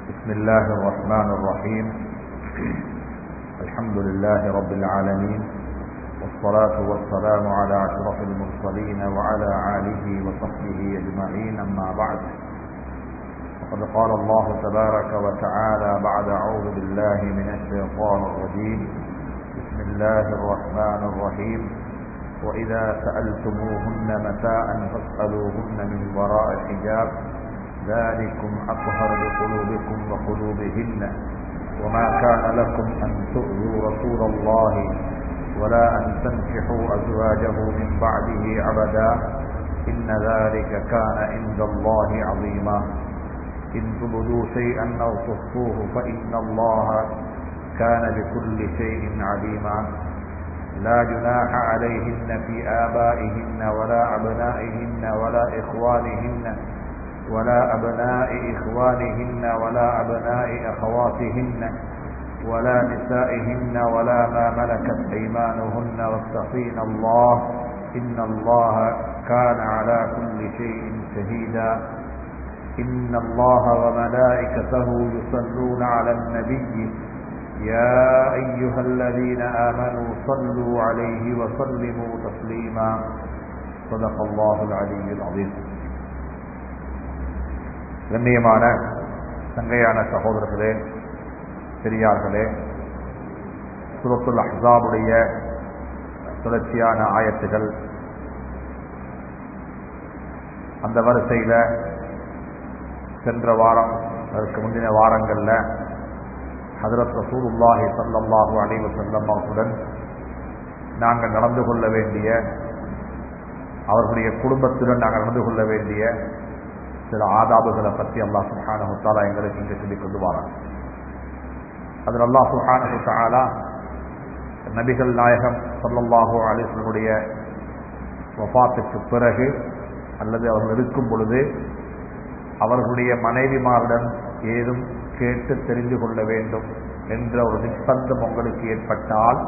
بسم الله الرحمن الرحيم الحمد لله رب العالمين والصلاة والسلام على أشرف المرسلين وعلى آله وصحبه أجمعين أما بعد وقد قال الله تبارك وتعالى بعد أعوذ بالله من الشيطان الرجيم بسم الله الرحمن الرحيم وإذا سألتموهن متاء فاسألوهن من وراء حجاب ذلكم أطهر لقلوبكم وقلوبهن وما كان لكم أن تؤذوا رسول الله ولا أن تنكحوا أزواجه من بعده أبدا إن ذلك كان عند الله عظيما إن تبدوا شيئا أو تخفوه فإن الله كان بكل شيء عليما لا جناح عليهن في آبائهن ولا أبنائهن ولا إخوانهن ولا أبناء إخوانهن ولا أبناء أخواتهن ولا نسائهن ولا ما ملكت أيمانهن واتقين الله إن الله كان على كل شيء شهيدا إن الله وملائكته يصلون على النبي يا أيها الذين آمنوا صلوا عليه وسلموا تسليما صدق الله العلي العظيم கண்ணியமான சங்கையான சகோதரர்களே பெரியார்களே சுரத்துல் அஹாபுடைய தொடர்ச்சியான ஆயத்துகள் அந்த வரிசையில் சென்ற வாரம் அதற்கு முந்தின வாரங்களில் ஹதரத் ரசூலுல்லாஹி சல்லல்லாஹு அலைவ செல்லம்மாவுடன் நாங்கள் நடந்து கொள்ள வேண்டிய அவர்களுடைய குடும்பத்துடன் நாங்கள் நடந்து கொள்ள வேண்டிய சில ஆதாபுகளை பற்றி அல்லாஹ் சுஹானு தாலா எங்களுக்கு இங்கே சொல்லிக் கொண்டு வராங்க அதில் அல்லாஹ் சுஹானு தாலா நபிகள் நாயகம் சல்லல்லாஹு அலிஸ்வனுடைய வபாத்துக்கு பிறகு அல்லது அவர்கள் இருக்கும் பொழுது அவர்களுடைய மனைவிமாருடன் ஏதும் கேட்டு தெரிந்து கொள்ள வேண்டும் என்ற ஒரு நிர்பந்தம் உங்களுக்கு ஏற்பட்டால்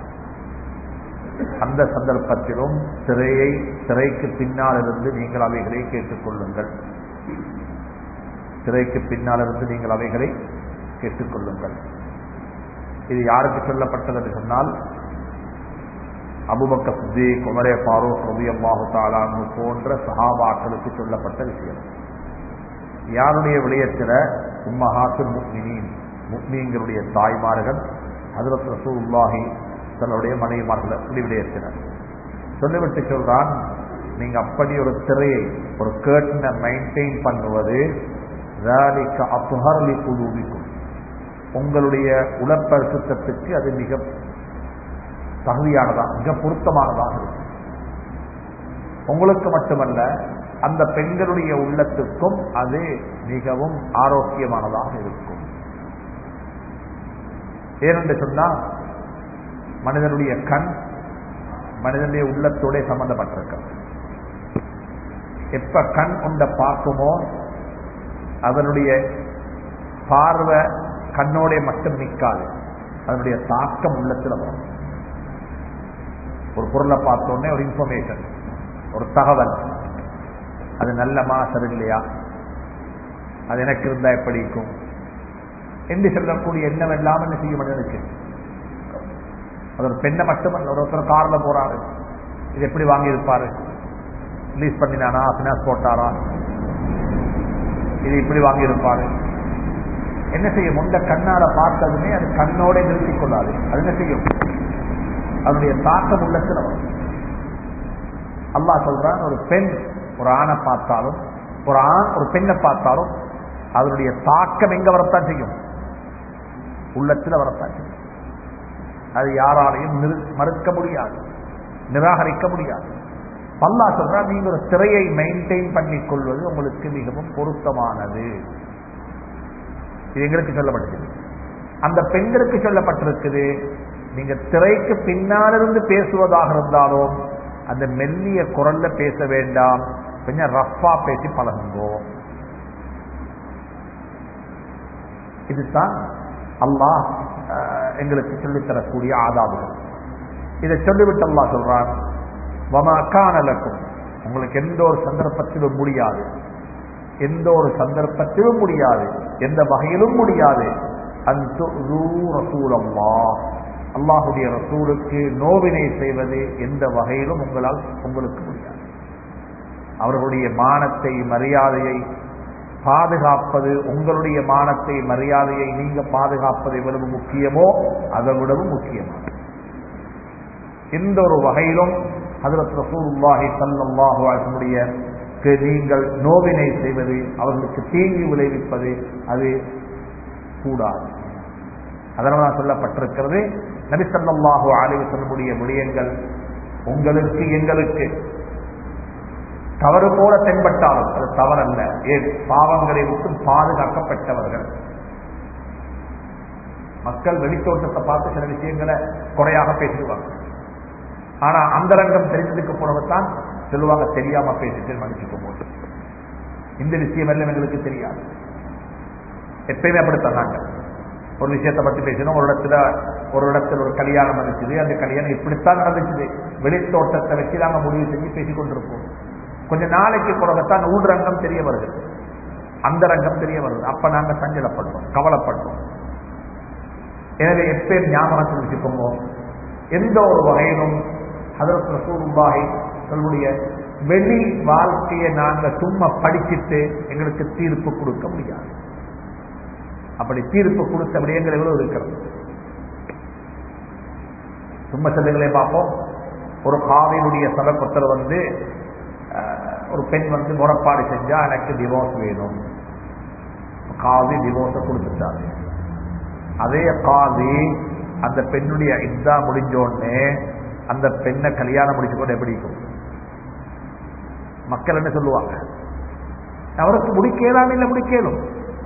அந்த சந்தர்ப்பத்திலும் திரையை திரைக்கு பின்னால் இருந்து நீங்கள் அவைகளை கேட்டுக்கொள்ளுங்கள் திரைக்கு பின்னால் இருந்து நீங்கள் அவைகளை கேட்டுக்கொள்ளுங்கள் இது யாருக்கு சொல்லப்பட்டது என்று சொன்னால் அபுபக்க சுத்தி குமரே ஃபாரூக் ரபியம்மாஹு தாலானு போன்ற சஹாபாக்களுக்கு சொல்லப்பட்ட விஷயம் யாருடைய விடயத்தில் உம்மஹாத்து முக்மினின் முக்மீன்களுடைய தாய்மார்கள் ஹதரத் ரசூல்லாஹி தன்னுடைய மனைவிமார்கள் அப்படி விடயத்தினர் சொல்லிவிட்டு சொல்றான் நீங்க அப்படி ஒரு திரையை ஒரு கேட்டனை மெயின்டைன் பண்ணுவது அப்புஹர்லி குழுவிக்கும் உங்களுடைய உடற்பரிசுத்தத்துக்கு அது மிக தகுதியானதாக மிக பொருத்தமானதாக இருக்கும் உங்களுக்கு மட்டுமல்ல அந்த பெண்களுடைய உள்ளத்துக்கும் அது மிகவும் ஆரோக்கியமானதாக இருக்கும் ஏனென்று சொன்னால் மனிதனுடைய கண் மனிதனுடைய உள்ளத்தோட சம்பந்தப்பட்டிருக்க எப்ப கண் உண்ட பார்க்குமோ அதனுடைய பார்வை கண்ணோட மட்டும் நிற்காது அதனுடைய தாக்கம் உள்ளத்தில் வரும் ஒரு பொருளை பார்த்தோன்னே ஒரு இன்ஃபர்மேஷன் ஒரு தகவல் அது நல்லமா சரியில்லையா அது எனக்கு இருந்தா எப்படி இருக்கும் என்று சொல்லக்கூடிய எண்ணம் எல்லாம் என்ன செய்ய மனிதனுக்கு அது ஒரு பெண்ணை மட்டுமல்ல ஒரு ஒருத்தர் கார்ல போறாரு இது எப்படி வாங்கியிருப்பாரு ரிலீஸ் பண்ணினானா பினாஸ் போட்டாரா இது இப்படி வாங்கியிருப்பாரு என்ன செய்யும் உண்ட கண்ணால பார்த்ததுமே அது கண்ணோட நிறுத்திக் கொள்ளாது அது என்ன செய்யும் அதனுடைய தாக்கம் உள்ளத்தில் வரும் அல்லா சொல்றான் ஒரு பெண் ஒரு ஆணை பார்த்தாலும் ஒரு ஆண் ஒரு பெண்ணை பார்த்தாலும் அதனுடைய தாக்கம் எங்க வரத்தான் செய்யும் உள்ளத்தில் வரத்தான் செய்யும் அது யாராலையும் மறுக்க முடியாது நிராகரிக்க முடியாது பல்லா சொல்றா நீங்க ஒரு திரையை மெயின்டைன் பண்ணிக் கொள்வது உங்களுக்கு மிகவும் பொருத்தமானது இது எங்களுக்கு சொல்லப்பட்டது அந்த பெண்களுக்கு சொல்லப்பட்டிருக்குது நீங்க திரைக்கு பின்னாலிருந்து பேசுவதாக இருந்தாலும் அந்த மெல்லிய குரல்ல பேச வேண்டாம் கொஞ்சம் ரஃபா பேசி பழகுங்கோ இதுதான் அல்லாஹ் எங்களுக்கு சொல்லித்தரக்கூடிய ஆதாபுகள் இதை சொல்லிவிட்டு அல்லா சொல்றான் வமாக்கானலக்கும் உங்களுக்கு எந்த ஒரு சந்தர்ப்பத்திலும் முடியாது எந்த ஒரு சந்தர்ப்பத்திலும் முடியாது எந்த வகையிலும் முடியாது அந்த அல்லாஹுடைய ரசூலுக்கு நோவினை செய்வது எந்த வகையிலும் உங்களால் உங்களுக்கு முடியாது அவர்களுடைய மானத்தை மரியாதையை பாதுகாப்பது உங்களுடைய மானத்தை மரியாதையை நீங்க பாதுகாப்பது எவ்வளவு முக்கியமோ அதை விடவும் முக்கியமானது எந்த ஒரு வகையிலும் ஹதரத் ரசூலுல்லாஹி ஸல்லல்லாஹு அலைஹி வஸல்லம் நீங்கள் நோவினை செய்வது அவர்களுக்கு தீங்கு விளைவிப்பது அது கூடாது அதனால சொல்லப்பட்டிருக்கிறது நபி ஸல்லல்லாஹு அலைஹி வஸல்லமுடைய விடயங்கள் உங்களுக்கு எங்களுக்கு தவறு போல தென்பட்டாலும் அது தவறல்ல ஏன் பாவங்களை விட்டு பாதுகாக்கப்பட்டவர்கள் மக்கள் வெளித்தோட்டத்தை பார்த்து சில விஷயங்களை குறையாக பேசிடுவாங்க ஆனா அந்தரங்கம் தெரிஞ்சதுக்கு போனவத்தான் சொல்லுவாங்க தெரியாம பேசிட்டு மன்னிச்சுக்கும் போது இந்த விஷயம் எல்லாம் எங்களுக்கு தெரியாது எப்பயுமே அப்படித்தான் நாங்க ஒரு விஷயத்தை பத்தி பேசணும் ஒரு இடத்துல ஒரு இடத்துல ஒரு கல்யாணம் நடந்துச்சு அந்த கல்யாணம் இப்படித்தான் நடந்துச்சு வெளித்தோட்டத்தை வச்சு நாங்க முடிவு செஞ்சு பேசிக் கொண்டிருப்போம் கொஞ்ச நாளைக்கு பிறகுத்தான் ஊழ்ரங்கம் தெரிய வருது அந்த ரங்கம் தெரிய வருது அப்ப நாங்க சஞ்சலப்பட்டோம் கவலைப்பட்டோம் எனவே எப்பயும் ஞாபகத்தில் வச்சுக்கோங்க எந்த ஒரு வகையிலும் ஹதரத் ரசூலுல்லாஹி சொல்லுடைய வெளி வாழ்க்கையை நாங்க சும்மா படிச்சுட்டு எங்களுக்கு தீர்ப்பு கொடுக்க முடியாது அப்படி தீர்ப்பு கொடுத்த விடயங்கள் எவ்வளவு இருக்கிறது சும்மா செல்லுங்களே பார்ப்போம் ஒரு காவியினுடைய சதப்பத்தர் வந்து ஒரு பெண் வந்து முறப்பாடு செஞ்சா எனக்கு டிவோர்ஸ் வேணும் காதி டிவோர்ஸை கொடுத்துட்டாங்க அதே காதி அந்த பெண்ணுடைய இதா முடிஞ்சோடனே அந்த பெண்ணை கல்யாணம் முடிச்சு கொண்டு எப்படி இருக்கும் மக்கள் என்ன சொல்லுவாங்க அவருக்கு முடிக்க இயலாம இல்லை முடிக்கலும்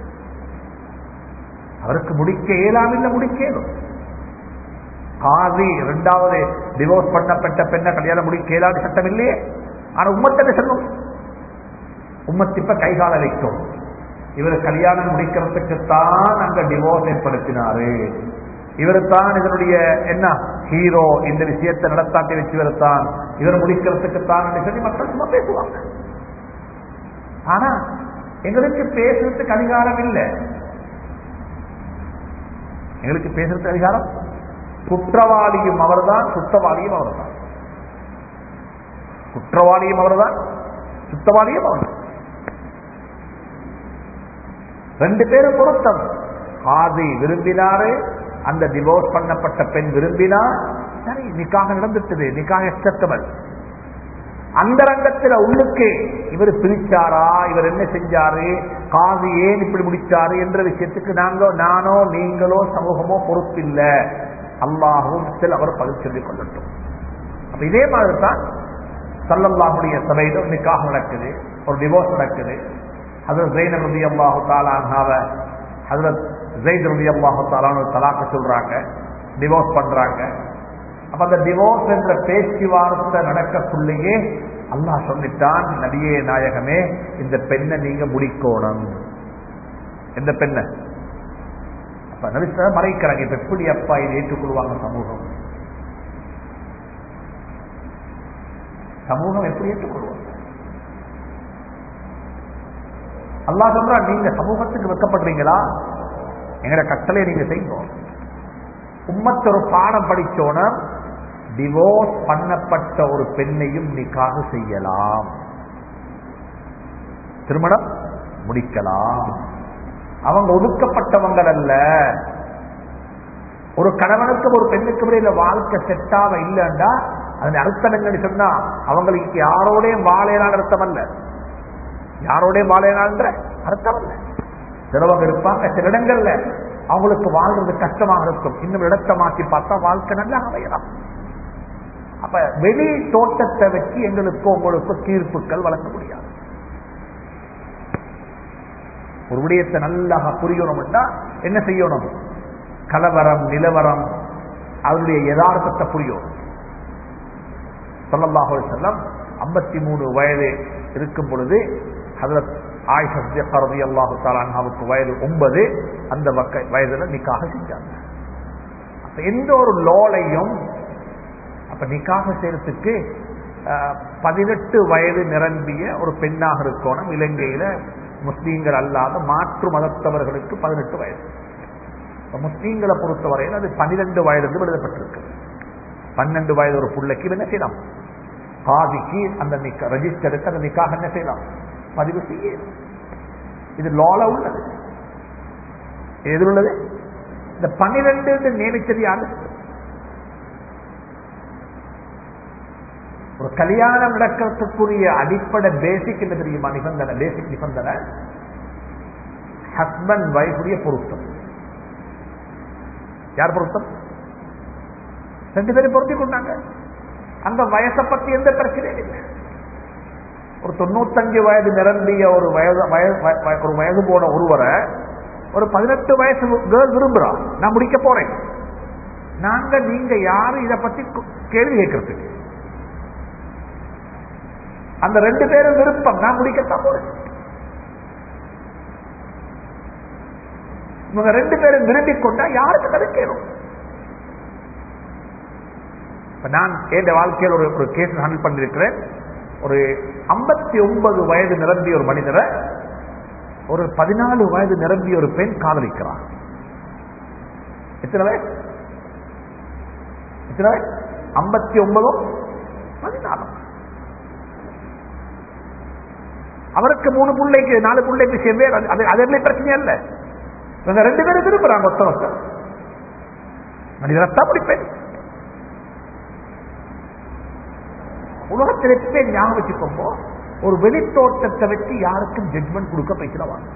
அவருக்கு முடிக்க இயலாம இல்லை முடிக்கலும் காதி இரண்டாவது டிவோர்ஸ் பண்ணப்பட்ட பெண்ணை கல்யாணம் முடிக்க இயலாத சட்டம் இல்லையே ஆனா உம்மத்தை சொல்லும் உம்மத்து இப்ப கைகால வைக்கும் இவர் கல்யாணம் முடிக்கிறதுக்குத்தான் அங்க டிவோர்ஸ் ஏற்படுத்தினாரு இவர் தான் இதனுடைய என்ன ஹீரோ இந்த விஷயத்தை நடத்தாட்டி வச்சு தான் இவர் முடிக்கிறதுக்குத்தான் சொல்லி மக்கள் சும்மா பேசுவாங்க ஆனா எங்களுக்கு பேசுறதுக்கு அதிகாரம் இல்லை எங்களுக்கு பேசுறதுக்கு அதிகாரம் குற்றவாளியும் அவர்தான் குற்றவாளியும் அவர்தான் குற்றவாளியும் அவர்தான் சுத்தவாளியும் அவர்தான் ரெண்டு பேரும் பொருத்தம் காதி விரும்பினாரு அந்த டிவோர்ஸ் பண்ணப்பட்ட பெண் விரும்பினா சரி நிக்காக நடந்துட்டது நிக்காக எக்ஸப்டபிள் அந்த ரங்கத்தில் உள்ளுக்கு இவர் பிரிச்சாரா இவர் என்ன செஞ்சாரு காது ஏன் இப்படி முடிச்சாரு என்ற விஷயத்துக்கு நாங்க நானோ நீங்களோ சமூகமோ பொறுப்பில்ல அல்லாஹும் அவர் பதில் சொல்லிக் கொள்ளட்டும் அப்ப இதே மாதிரி தான் சல்லல்லாஹுடைய சபையில நிக்காக நடக்குது ஒரு டிவோர்ஸ் நடக்குது ஹதரத் ஜெயின ரதி அல்லாஹு தாலான்ஹாவ ஹதரத் ஜெயித் ரதி அல்லாஹு தாலான்னு தலாக்க சொல்றாங்க டிவோர்ஸ் பண்றாங்க அப்ப அந்த டிவோர்ஸ் என்ற பேச்சுவார்த்தை நடக்கக்குள்ளேயே அல்லாஹ் சொல்லிட்டான் நபியே நாயகமே இந்த பெண்ணை நீங்க முடிக்கோணும் எந்த பெண்ணை அப்ப நபிச மறைக்கிறாங்க இப்ப எப்படி அப்பா இதை ஏற்றுக்கொள்வாங்க சமூகம் சமூகம் எப்படி ஏற்றுக்கொள்வாங்க அல்லா சொல்றா நீங்க சமூகத்துக்கு வைக்கப்படுறீங்களா எங்கட கட்டளை நீங்க செய்யணும் உம்மத்து ஒரு பாடம் படிச்சோன டிவோர்ஸ் பண்ணப்பட்ட ஒரு பெண்ணையும் நிக்காக செய்யலாம் திருமணம் முடிக்கலாம் அவங்க ஒதுக்கப்பட்டவங்கள் அல்ல ஒரு கணவனுக்கும் ஒரு பெண்ணுக்கும் இடையில வாழ்க்கை செட்டாக இல்லைன்னா அதன் அர்த்தம் என்னன்னு சொன்னா அவங்களுக்கு யாரோடையும் வாழையலான அர்த்தம் அல்ல யாரோடையும் வாழையலான்ற அர்த்தம் அல்ல சிலவங்க இருப்பாங்க சில இடங்கள்ல அவங்களுக்கு வாழ்றது கஷ்டமாக இருக்கும் இன்னும் இடத்தை மாற்றி பார்த்தா வாழ்க்கை நல்லா அமையலாம் அப்ப வெளி தோட்டத்தை வச்சு எங்களுக்கு உங்களுக்கு தீர்ப்புகள் வழங்க முடியாது ஒரு விடயத்தை நல்லா புரியணும்னா என்ன செய்யணும் கலவரம் நிலவரம் அதனுடைய யதார்த்தத்தை புரியணும் சொல்லல்லாஹு செல்லம் ஐம்பத்தி மூணு வயது இருக்கும் பொழுது ஹதரத் ஆயிஷி அல்லாஹு தாலாவுக்கு வயது ஒன்பது அந்த வயதுல நிக்காக செஞ்சாங்க அப்ப எந்த ஒரு லோலையும் அப்ப நிக்காக செய்யறதுக்கு பதினெட்டு வயது நிரம்பிய ஒரு பெண்ணாக இருக்கணும் இலங்கையில முஸ்லீம்கள் அல்லாத மாற்று மதத்தவர்களுக்கு பதினெட்டு வயது இப்ப முஸ்லீம்களை பொறுத்தவரையில் அது பன்னிரெண்டு வயது எழுதப்பட்டிருக்கு பன்னெண்டு வயது ஒரு பிள்ளைக்கு என்ன செய்யலாம் காதிக்கு அந்த நிக்க ரெஜிஸ்டருக்கு அந்த நிக்காக என்ன செய்யலாம் பதிவு செய்ய இது லால உள்ளது எதில் உள்ளது இந்த பன்னிரெண்டு நியமித்தது யாரு ஒரு கல்யாணம் நடக்கிறதுக்குரிய அடிப்படை பேசிக் என்ன தெரியுமா நிபந்தனை பேசிக் நிபந்தனை ஹஸ்பண்ட் வைஃபுடைய பொருத்தம் யார் பொருத்தம் ரெண்டு பேரும் பொருத்தி கொண்டாங்க அந்த வயசை பத்தி எந்த பிரச்சனையும் இல்லை ஒரு தொண்ணூத்தஞ்சு வயது நிரம்பிய ஒரு வயது வயது வய- ஒரு வயது போன ஒருவரை ஒரு பதினெட்டு வயசு கேர்ள் விரும்புறான் நான் முடிக்க போறேன் நாங்க நீங்க யாரு இதை பத்தி கு- கேள்வி கேட்கறதுக்கு அந்த ரெண்டு பேரும் விருப்பம் நான் முடிக்கத்தான் போறேன் இவங்க ரெண்டு பேரும் விரும்பிக் கொண்டா யாருக்கு தடுக்கணும் இப்ப நான் என் வாழ்க்கையில் ஒரு ஒரு கேஸ் ஹேண்டில் பண்ணிருக்கிறேன் ஒரு ஐம்பத்தி ஒன்பது வயது நிரம்பிய ஒரு மனிதரை ஒரு பதினாலு வயது நிரம்பிய ஒரு பெண் காதலிக்கிறான் எத்தனை வயசு எத்தனை வயசு ஐம்பத்தி ஒன்பதும் பதினாலும் அவருக்கு மூணு பிள்ளைக்கு நாலு பிள்ளைக்கு செவ்வேறு அது அது என்ன பிரச்சனை இல்ல இவங்க ரெண்டு பேரும் விரும்புறாங்க ஒருத்தர் ஒருத்தர் மனிதரத்தான் முடிப்பேன் உலகத்தில் எப்பே ஞாபகம் வச்சுக்கோங்க ஒரு வெளித்தோட்டத்தை வச்சு யாருக்கும் ஜட்மெண்ட் கொடுக்க பேசினவாங்க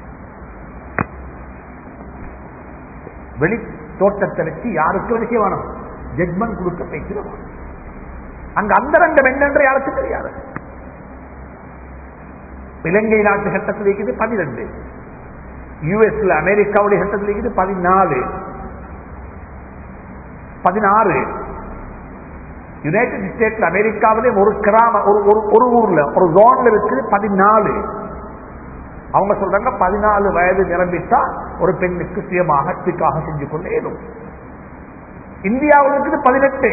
வெளி தோட்டத்தை வச்சு யாருக்கும் என்ன செய்ய வேணும் ஜட்மெண்ட் கொடுக்க பேசினவாங்க அங்க அந்தரங்கம் என்னென்று யாருக்கும் தெரியாது இலங்கை நாட்டு சட்டத்தில் இருக்குது பன்னிரெண்டு யூஎஸ்ல அமெரிக்காவுடைய சட்டத்தில் இருக்குது பதினாலு பதினாறு யுனைடெட் ஸ்டேட்ல அமெரிக்காவிலே ஒரு கிராம ஒரு ஒரு ஒரு ஊர்ல ஒரு ஜோன்ல இருக்குது பதினாலு அவங்க சொல்றாங்க பதினாலு வயது நிரம்பிட்டா ஒரு பெண்ணுக்கு சுயமாக திக்காக செஞ்சு கொள்ள இயலும் இந்தியாவில் இருக்குது பதினெட்டு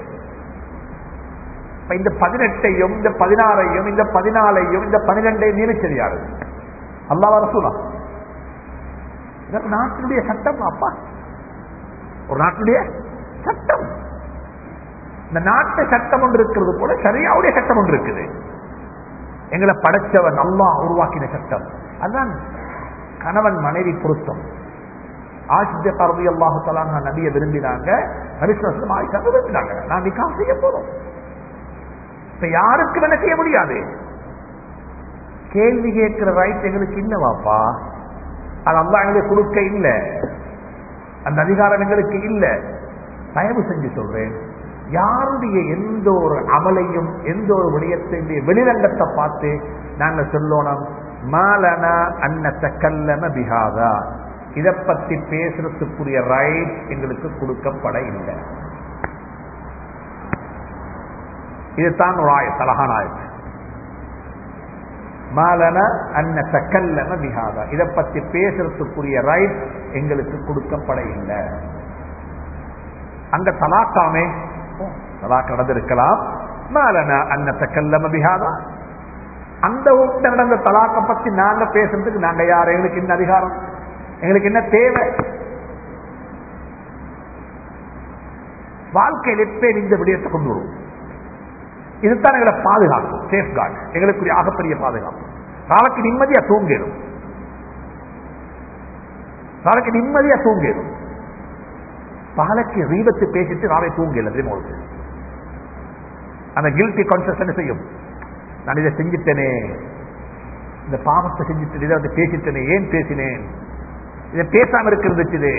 இப்ப இந்த பதினெட்டையும் இந்த பதினாறையும் இந்த பதினாலையும் இந்த பனிரெண்டையும் நியமிச்சது யாரு அல்லாவா ரசூலா இதெல்லாம் நாட்டினுடைய சட்டம் அப்பா ஒரு நாட்டினுடைய சட்டம் இந்த நாட்டு சட்டம் ஒன்று இருக்கிறது போல சரியாவுடைய சட்டம் ஒன்று இருக்குது எங்களை படைச்சவன் அல்லாஹ் உருவாக்கின சட்டம் அதுதான் கணவன் மனைவி பொருத்தம் ஆசித்த பரவி அல்லாஹு தலா நபியை விரும்பினாங்க ஹரிசனம் ஆயிஷா விரும்பினாங்க நான் நிக்காம் செய்ய போறோம் இப்ப யாருக்கும் என்ன செய்ய முடியாது கேள்வி கேட்கிற ரைட் எங்களுக்கு இல்லவாப்பா அது அல்லா எங்களுக்கு கொடுக்க இல்லை அந்த அதிகாரம் எங்களுக்கு இல்லை தயவு செஞ்சு சொல்றேன் யாருடைய எந்த ஒரு அமலையும் எந்த ஒரு விடயத்தினுடைய வெளிரங்கத்தை பார்த்து நாங்க சொல்லணும் மாலனா அன்னத்த கல்லம பிகாதா இதை பத்தி பேசுறதுக்குரிய ரைட் எங்களுக்கு கொடுக்கப்பட இல்லை இதுதான் ஒரு ஆயத் அழகான ஆயத் மாலன அன்ன தக்கல்லம பிஹாதா இதை பத்தி பேசுறதுக்குரிய ரைட் எங்களுக்கு கொடுக்கப்பட இல்லை அங்க தலாக்காமே தலாக் நடந்திருக்கலாம் மாலன அன்ன தக்கல்லம பிஹாதா அந்த வீட்டுல நடந்த தலாக்க பத்தி நாங்க பேசுறதுக்கு நாங்க யார் எங்களுக்கு என்ன அதிகாரம் எங்களுக்கு என்ன தேவை வாழ்க்கையில் எப்பே இந்த விடயத்தை கொண்டு வருவோம் இதுதான் எங்களை பாதுகாக்கும் சேஃப்கார்டு எங்களுக்குரிய ஆகப்பெரிய பாதுகாப்பு நாளைக்கு நிம்மதியா தூங்கிடும் நாளைக்கு நிம்மதியா தூங்கிடும் பகலைக்கு ரீபத்து பேசிட்டு நாளை தூங்கல தெரியுமா உங்களுக்கு? அந்த கில்ட்டி கான்சியஸ் என்ன செய்யும் நான் இதை செஞ்சிட்டேனே இந்த பாவத்தை செஞ்சுட்டு இதை வந்து பேசிட்டேனே ஏன் பேசினேன் இதை பேசாம இருக்கிறது இது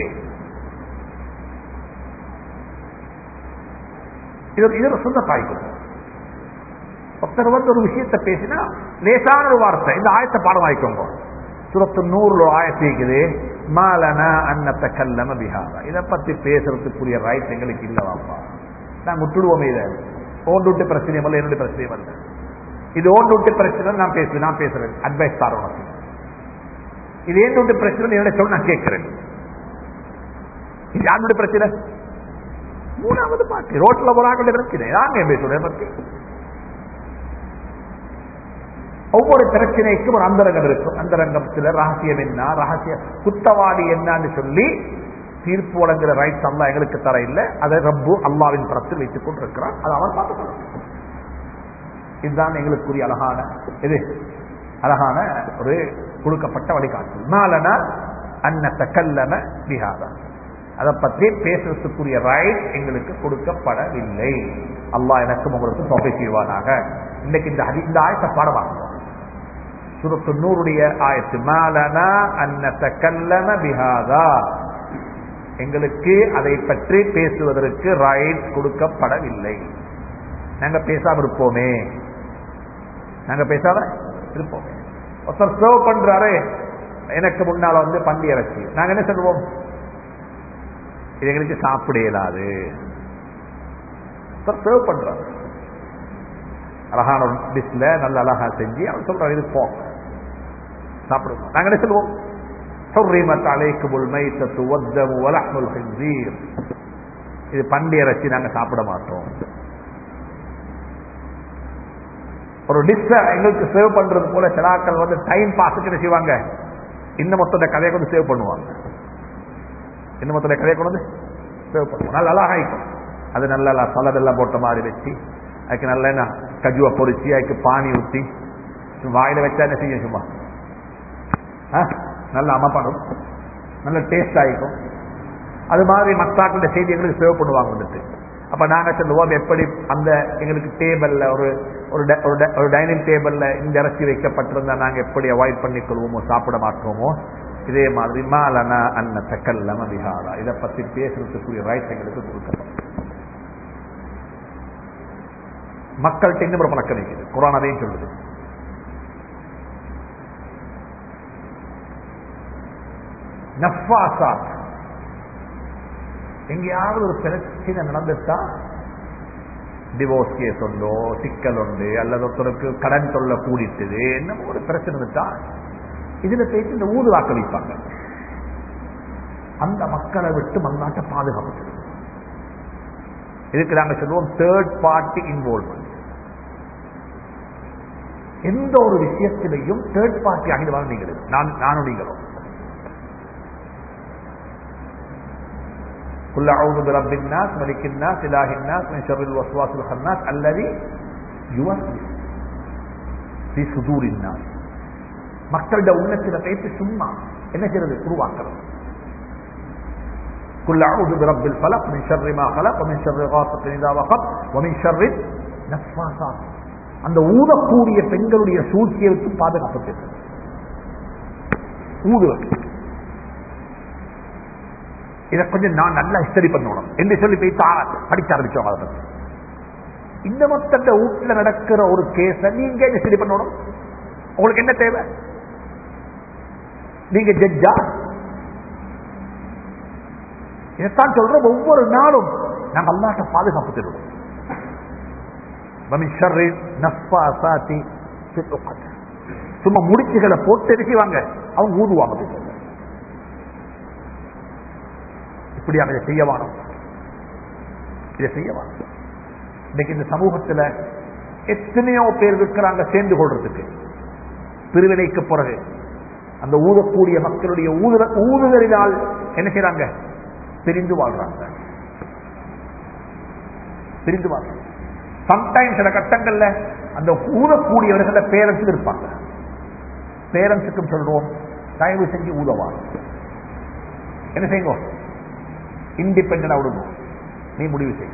இது ஒரு- இது ஒரு சொந்த தாய்க்கும் ஒருத்தர் வந்து ஒரு விஷயத்தை பேசினா லேசான ஒரு வார்த்தை இந்த ஆயத்தை பாடம் வாய்க்கோங்க சுரத்து நூறுல ஒரு ஆயத்து இருக்குது மாலனா அன்னத்த கல்லம பிஹாரா இதை பத்தி பேசுறதுக்குரிய ரைட் எங்களுக்கு இல்லவாப்பா நாங்க விட்டுடுவோமே இதை ஓண்டு விட்டு பிரச்சனை வரல என்னுடைய பிரச்சனை வரல இது ஓண்டு விட்டு பிரச்சனை நான் பேசுவேன் நான் பேசுறேன் அட்வைஸ் தர உனக்கு இது ஏன் விட்டு பிரச்சனை என்னோட சொல்ல நான் கேட்கிறேன் இது யாருடைய பிரச்சனை மூணாவது பாட்டு ரோட்ல போறாங்க பிரச்சனை நாங்க ஏன் பேசுறேன் பத்தி ஒவ்வொரு பிரச்சனைக்கும் ஒரு அந்தரங்கம் இருக்கும் அந்தரங்கத்துல ரகசியம் என்ன ரகசிய குத்தவாளி என்னன்னு சொல்லி தீர்ப்பு வழங்குற ரைட்ஸ் அல்லா எங்களுக்கு தர இல்லை அதை ரப்பு அல்லாவின் படத்தில் வைத்துக் கொண்டிருக்கிறான் அதை அவர் பார்த்துக்கணும் இதுதான் எங்களுக்குரிய அழகான இது அழகான ஒரு கொடுக்கப்பட்ட வழிகாட்டு நாலனா அன்ன தக்கல்லம பிஹாதா அதை பற்றி பேசுறதுக்குரிய ரைட் எங்களுக்கு கொடுக்கப்படவில்லை அல்லாஹ் எனக்கும் உங்களுக்கு தொகை செய்வானாக இன்னைக்கு இந்த ஹதி- இந்த ஆயத்தை பாடவாங்க சுரத்து நூறுடைய ஆயத்து மாலனா அன்ன தக்கல்லம பிஹாதா எங்களுக்கு அதை பற்றி பேசுவதற்கு ரைட் கொடுக்கப்படவில்லை நாங்க பேசாம இருப்போமே நாங்க பேசாம இருப்போமே ஒருத்தர் சர்வ் பண்றாரு எனக்கு முன்னால வந்து பண்டி இறச்சி நாங்க என்ன சொல்லுவோம் இது எங்களுக்கு சாப்பிட இயலாது ஒருத்தர் சர்வ் பண்றாரு அழகான ஒரு டிஷ்ல நல்ல அழகா செஞ்சு அவர் சொல்றாரு இது போங்க சாப்பிடுங்க நாங்க என்ன சொல்லுவோம் حرمت عليكم الميتة والدم ولحم الخنزير இது பண்டி இறைச்சி நாங்க சாப்பிட மாட்டோம் ஒரு டிஷ் எங்களுக்கு சேவ் பண்றது போல சிலாக்கள் வந்து டைம் பாஸுக்கு என்ன செய்வாங்க இந்த மொத்தத்தை கதையை கொண்டு சேவ் பண்ணுவாங்க இந்த மொத்தத்தை கதையை கொண்டு வந்து சேவ் பண்ணுவோம் நல்லா அழகா இருக்கும் அது நல்லா சலடெல்லாம் போட்ட மாதிரி வச்சு அதுக்கு நல்ல என்ன கஜுவை பொரிச்சு அதுக்கு பானி ஊற்றி வாயில வச்சா என்ன செய்யும் சும்மா ஆ? நல்ல அமப்படும் நல்ல டேஸ்ட் ஆகிக்கும் அது மாதிரி மத்தாக்கள செய்தி எங்களுக்கு சேவ் பண்ணுவாங்க வந்துட்டு அப்ப நாங்க சொல்லுவோம் எப்படி அந்த எங்களுக்கு டேபிள்ல ஒரு ஒரு ட- ஒரு ட- ஒரு டைனிங் டேபிள்ல இந்த இறச்சி வைக்கப்பட்டிருந்தா நாங்க எப்படி அவாய்ட் பண்ணிக்கொள்வோமோ சாப்பிட மாட்டோமோ இதே மாதிரி மாலனா அன்ன தக்கல்லம விஹாரா இதை பத்தி பேசுறதுக்குரிய ரைட்ஸ் எங்களுக்கு கொடுக்கப்படும் மக்கள்கிட்ட இன்னும் ஒரு பழக்கம் இருக்குது குரான் அதையும் சொல்லுது நஃபாசாத் எங்கேயாவது ஒரு பிரச்சனை நடந்துட்டா டிவோர்ஸ் கேஸ் உண்டோ சிக்கல் உண்டு அல்லது ஒருத்தருக்கு கடன் தொல்லை கூடிட்டுது என்ன ஒரு பிரச்சனை இருந்துட்டா இதுல பேசி இந்த ஊதுவாக்க வைப்பாங்க அந்த மக்களை விட்டு மல்லாட்ட பாதுகாப்பு இதுக்கு நாங்க சொல்லுவோம் தேர்ட் பார்ட்டி இன்வால்வ்மெண்ட் எந்த ஒரு விஷயத்திலையும் தேர்ட் பார்ட்டி ஆகிடுவாங்க நீங்கள் நான் நானும் நீங்களும் قل أعوذ برب الناس ملك الناس إله الناس من شر الوسواس الخناس الذي يوسوس في صدور الناس மக்களுடைய உள்ளத்துல பேசி சும்மா என்ன செய்யறது உருவாக்கலாம் قل أعوذ برب الفلق من شر ما خلق ومن شر غاسق إذا وقب ومن شر النفاثات அந்த ஊதக்கூடிய பெண்களுடைய சூழ்ச்சியை விட்டு பாதுகாப்பு ஊதுவது இதை கொஞ்சம் நான் நல்லா ஹிஸ்டரி பண்ணணும் என்று சொல்லி போய் தா- படிக்க ஆரம்பிச்சோம் அதை பத்தி இந்த மொத்தத்தை வீட்டுல நடக்கிற ஒரு கேஸ நீங்க ஹிஸ்டரி பண்ணணும் உங்களுக்கு என்ன தேவை நீங்க ஜட்ஜா இதைத்தான் சொல்றோம் ஒவ்வொரு நாளும் நாங்க அல்லாட்ட பாதுகாப்பு தருவோம் ومن شر النفاثات في العقد. சும்மா முடிச்சுகளை போட்டு எரிச்சுவாங்க அவங்க ஊதுவாங்க போய் சொல்ல. இப்படி அதை செய்ய வேணும் இதை செய்ய வேணும் இன்னைக்கு இந்த சமூகத்துல எத்தனையோ பேர் இருக்கிறாங்க சேர்ந்து கொள்றதுக்கு பிரிவினைக்கு பிறகு அந்த ஊதக்கூடிய மக்களுடைய ஊதுல ஊதுதலினால் என்ன செய்றாங்க பிரிந்து வாழ்றாங்க பிரிந்து வாழ்றாங்க சம்டைம்ஸ் சில கட்டங்கள்ல அந்த ஊதக்கூடியவர்கள பேரண்ட்ஸுக்கு இருப்பாங்க பேரண்ட்ஸுக்கும் சொல்றோம் தயவு செஞ்சு ஊதவா என்ன செய்யுங்க இண்டிபெண்டா விடுங்க நீ முடிவு செய்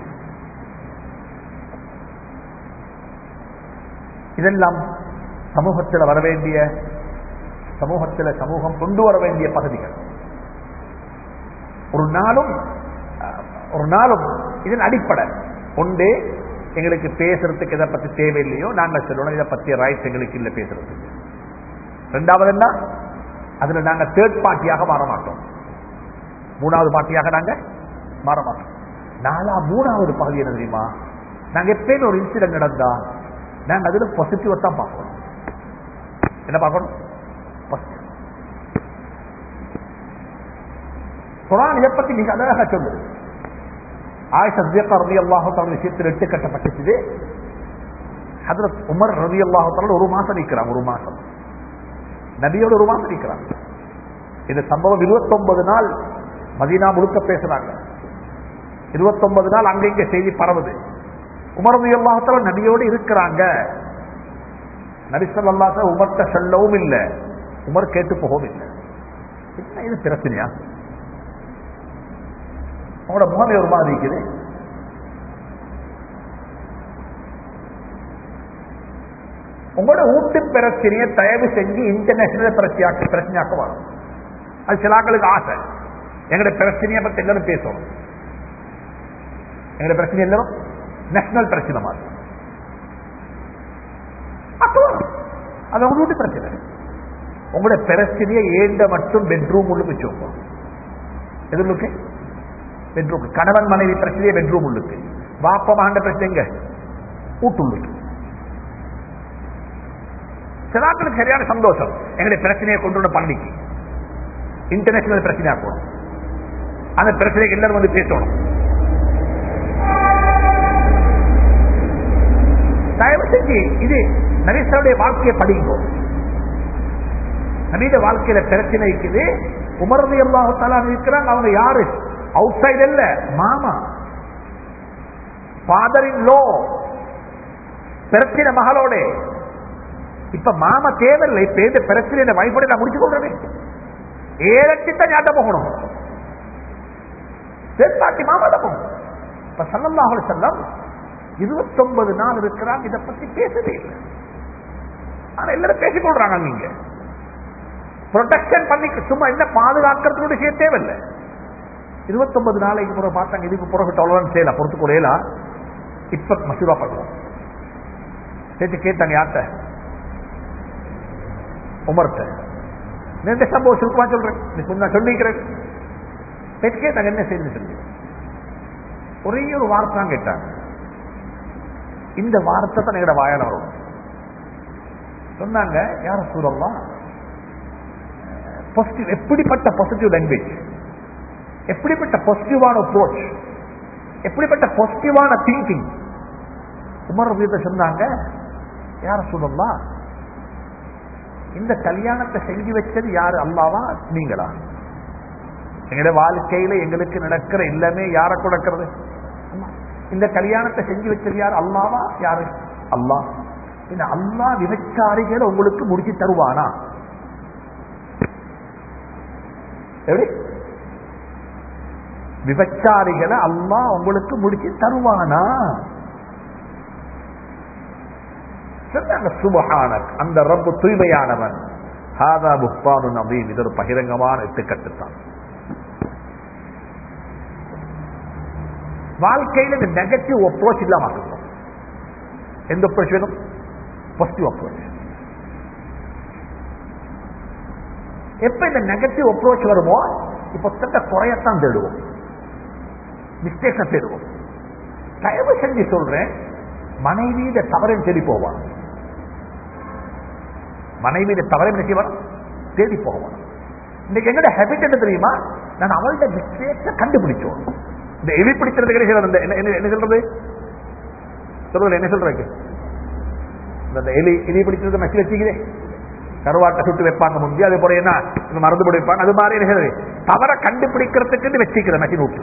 இதெல்லாம் சமூகத்தில் வர வேண்டிய சமூகத்தில் சமூகம் கொண்டு வர வேண்டிய பகுதிகள் ஒரு நாளும் அஹ், ஒரு நாளும் இதன் அடிப்படை ஒன்று எங்களுக்கு பேசுறதுக்கு இதை பத்தி தேவையில்லையோ நாங்கள் சொல்லணும் இதை பத்திய ரைட்ஸ் எங்களுக்கு இல்லை பேசுறதுக்கு ரெண்டாவது என்ன அதுல நாங்க தேர்ட் பார்ட்டியாக மாற மாட்டோம் மூணாவது பார்ட்டியாக நாங்க மாற மாட்டோம் நாலா மூணாவது பகுதி என்ன தெரியுமா நாங்க எப்பயுமே ஒரு இன்சிடென்ட் நடந்தா நாங்க அதுல பாசிட்டிவா தான் பார்க்கணும் என்ன பார்க்கணும் Positive. குரான் இதை பத்தி மிக அழகாக சொல்லுது ஆயிஷா ரலியல்லாஹு தஆலா விஷயத்தில் எட்டு கட்டப்பட்டுச்சு ஹதரத் உமர் ரவி அல்லாஹத்தால ஒரு மாசம் நிற்கிறாங்க ஒரு மாசம் நபியோட ஒரு மாசம் நிற்கிறாங்க இந்த சம்பவம் இருபத்தொன்பது நாள் மதீனா முழுக்க பேசுறாங்க இருபத்தொன்பது நாள் அங்க இங்க செய்தி பரவுது உமர் ரவி அல்லாஹத்தால நபியோடு இருக்கிறாங்க நபிசல்லாச உமர்த்த செல்லவும் இல்லை உமர் கேட்டு போகவும் இல்லை என்ன இது பிரச்சனையா உங்களோட முகமே ஒரு மாதிரி இருக்குது உங்களோட வீட்டு பிரச்சனையை தயவு செஞ்சு இன்டர்நேஷனல் பிரச்சனையாக்க பிரச்சனையாக்க வரும் அது சில ஆட்களுக்கு ஆசை எங்களுடைய பிரச்சனையை பத்தி எல்லாரும் பேசணும் எங்களுடைய பிரச்சனை எல்லாரும் நேஷனல் பிரச்சனை மாதிரி அப்ப வரும். அது உங்க வீட்டு பிரச்சனை உங்களோட பிரச்சனையை ஏண்ட மட்டும் பெட்ரூம் உள்ளுக்கு வச்சுக்கோங்க எது உள்ளுக்கு பெட்ரூம் கணவன் மனைவி பிரச்சனையை பெட்ரூம் உள்ளுக்கு வாப்ப மகண்ட பிரச்சனை எங்க வீட்டுள்ளுக்கு சிலாக்களுக்கு சரியான சந்தோஷம் எங்களுடைய பிரச்சனையை கொண்டு வந்த பள்ளிக்கு இன்டர்நேஷனல் பிரச்சனையா போகணும் அந்த பிரச்சனைக்கு எல்லாரும் வந்து பேசணும் தயவு செஞ்சு இது நரேசருடைய வாழ்க்கையை படிங்கோ நவீன வாழ்க்கையில பிரச்சனை இருக்குது உமரது எல்லாத்தால இருக்கிறாங்க அவங்க யாரு அவுட் சைடு இல்ல மாமா ஃபாதர் இன் லோ பிரச்சனை மகளோட இப்ப மாமா தேவையில்லை இப்ப இந்த பிரச்சனை வைஃபோட நான் முடிச்சு கொள்றேன் ஏழட்டி தான் ஞாபகம் போகணும் சேர்த்தாட்டி மாமா தான் போகணும் இப்ப சல்லல்லாஹு செல்லம் இருபத்தொன்பது நாள் இருக்கிறாங்க இதை பத்தி பேசவே இல்லை ஆனா எல்லாரும் பேசிக்கொள்றாங்க நீங்க ப்ரொடெக்ஷன் பண்ணி சும்மா என்ன பாதுகாக்கிறதுக்கு விஷயம் தேவையில்லை இருபத்தொன்பது நாளைக்கு பிறகு பார்த்தாங்க இதுக்கு பிறகு டொலரன்ஸ் செய்யலாம் பொறுத்து குறையலாம் இப்ப மசூரா பண்ணுவோம் சேர்த்து கேட்டாங்க யார்கிட்ட உமர்த்த இந்த சம்பவம் சுருக்கமா சொல்றேன் நீ நான் சொல்லிக்கிறேன் சேர்த்து கேட்டாங்க என்ன செய்து சொல்லி ஒரே ஒரு வார்த்தை தான் கேட்டாங்க இந்த வார்த்தை தான் எங்களோட வாயால வரும் சொன்னாங்க யார சூழல்லாம் பாசிட்டிவ் எப்படிப்பட்ட பாசிட்டிவ் லாங்குவேஜ் எப்படிப்பட்ட பாசிட்டிவான அப்ரோச் எப்படிப்பட்ட பாசிட்டிவான திங்கிங் உமர் வீட்டை சொன்னாங்க யார சொல்லலாம் இந்த கல்யாணத்தை செஞ்சு வச்சது யாரு அல்லாவா நீங்களா எங்களுடைய வாழ்க்கையில எங்களுக்கு நடக்கிற எல்லாமே யார கொடுக்கிறது இந்த கல்யாணத்தை செஞ்சு வச்சது யார் அல்லாவா யாரு அல்லாஹ் இந்த அல்லா விபச்சாரிகளை உங்களுக்கு முடிச்சு தருவானா எப்படி விபச்சாரிகளை அல்லா உங்களுக்கு முடிச்சு தருவானா சொன்னாங்க சுபஹானக் அந்த ரப்பு தூய்மையானவன் ஹாதா புக்பானு நபீன் இது ஒரு பகிரங்கமான எட்டுக்கட்டுத்தான் வாழ்க்கையில் இந்த நெகட்டிவ் அப்ரோச் இல்லாம ஆக்கணும் எந்த அப்ரோச் வேணும் பாசிட்டிவ் அப்ரோச் எப்ப இந்த நெகட்டிவ் அப்ரோச் வருமோ இப்ப தட்ட குறையத்தான் தேடுவோம் மிஸ்டேக்க தேடுவோம் தயவு செஞ்சு சொல்றேன் மனைவியிட தவறன் தேடி போவான் மனைவியிட தவறை என்ன செய்வான் தேடி போவான் இன்னைக்கு எங்கட ஹேபிட் என்ன தெரியுமா நான் அவள்கிட்ட மிஸ்டேக்க கண்டுபிடிச்சோம் இந்த எலி பிடிக்கிறதுக்கு என்ன என்ன என்ன- என்ன சொல்றது சொல்றது என்ன சொல்றேன் இந்த எலி எலி பிடிக்கிறது மசி வச்சுக்கிறேன் கருவாட்டை சுட்டு வைப்பாங்க முந்தி அதே போல என்ன இந்த மருந்து போட்டு வைப்பாங்க அது மாதிரி என்ன செய்றது? தவற கண்டுபிடிக்கிறதுக்கு வச்சுக்கிற மெஷின் வீட்டுல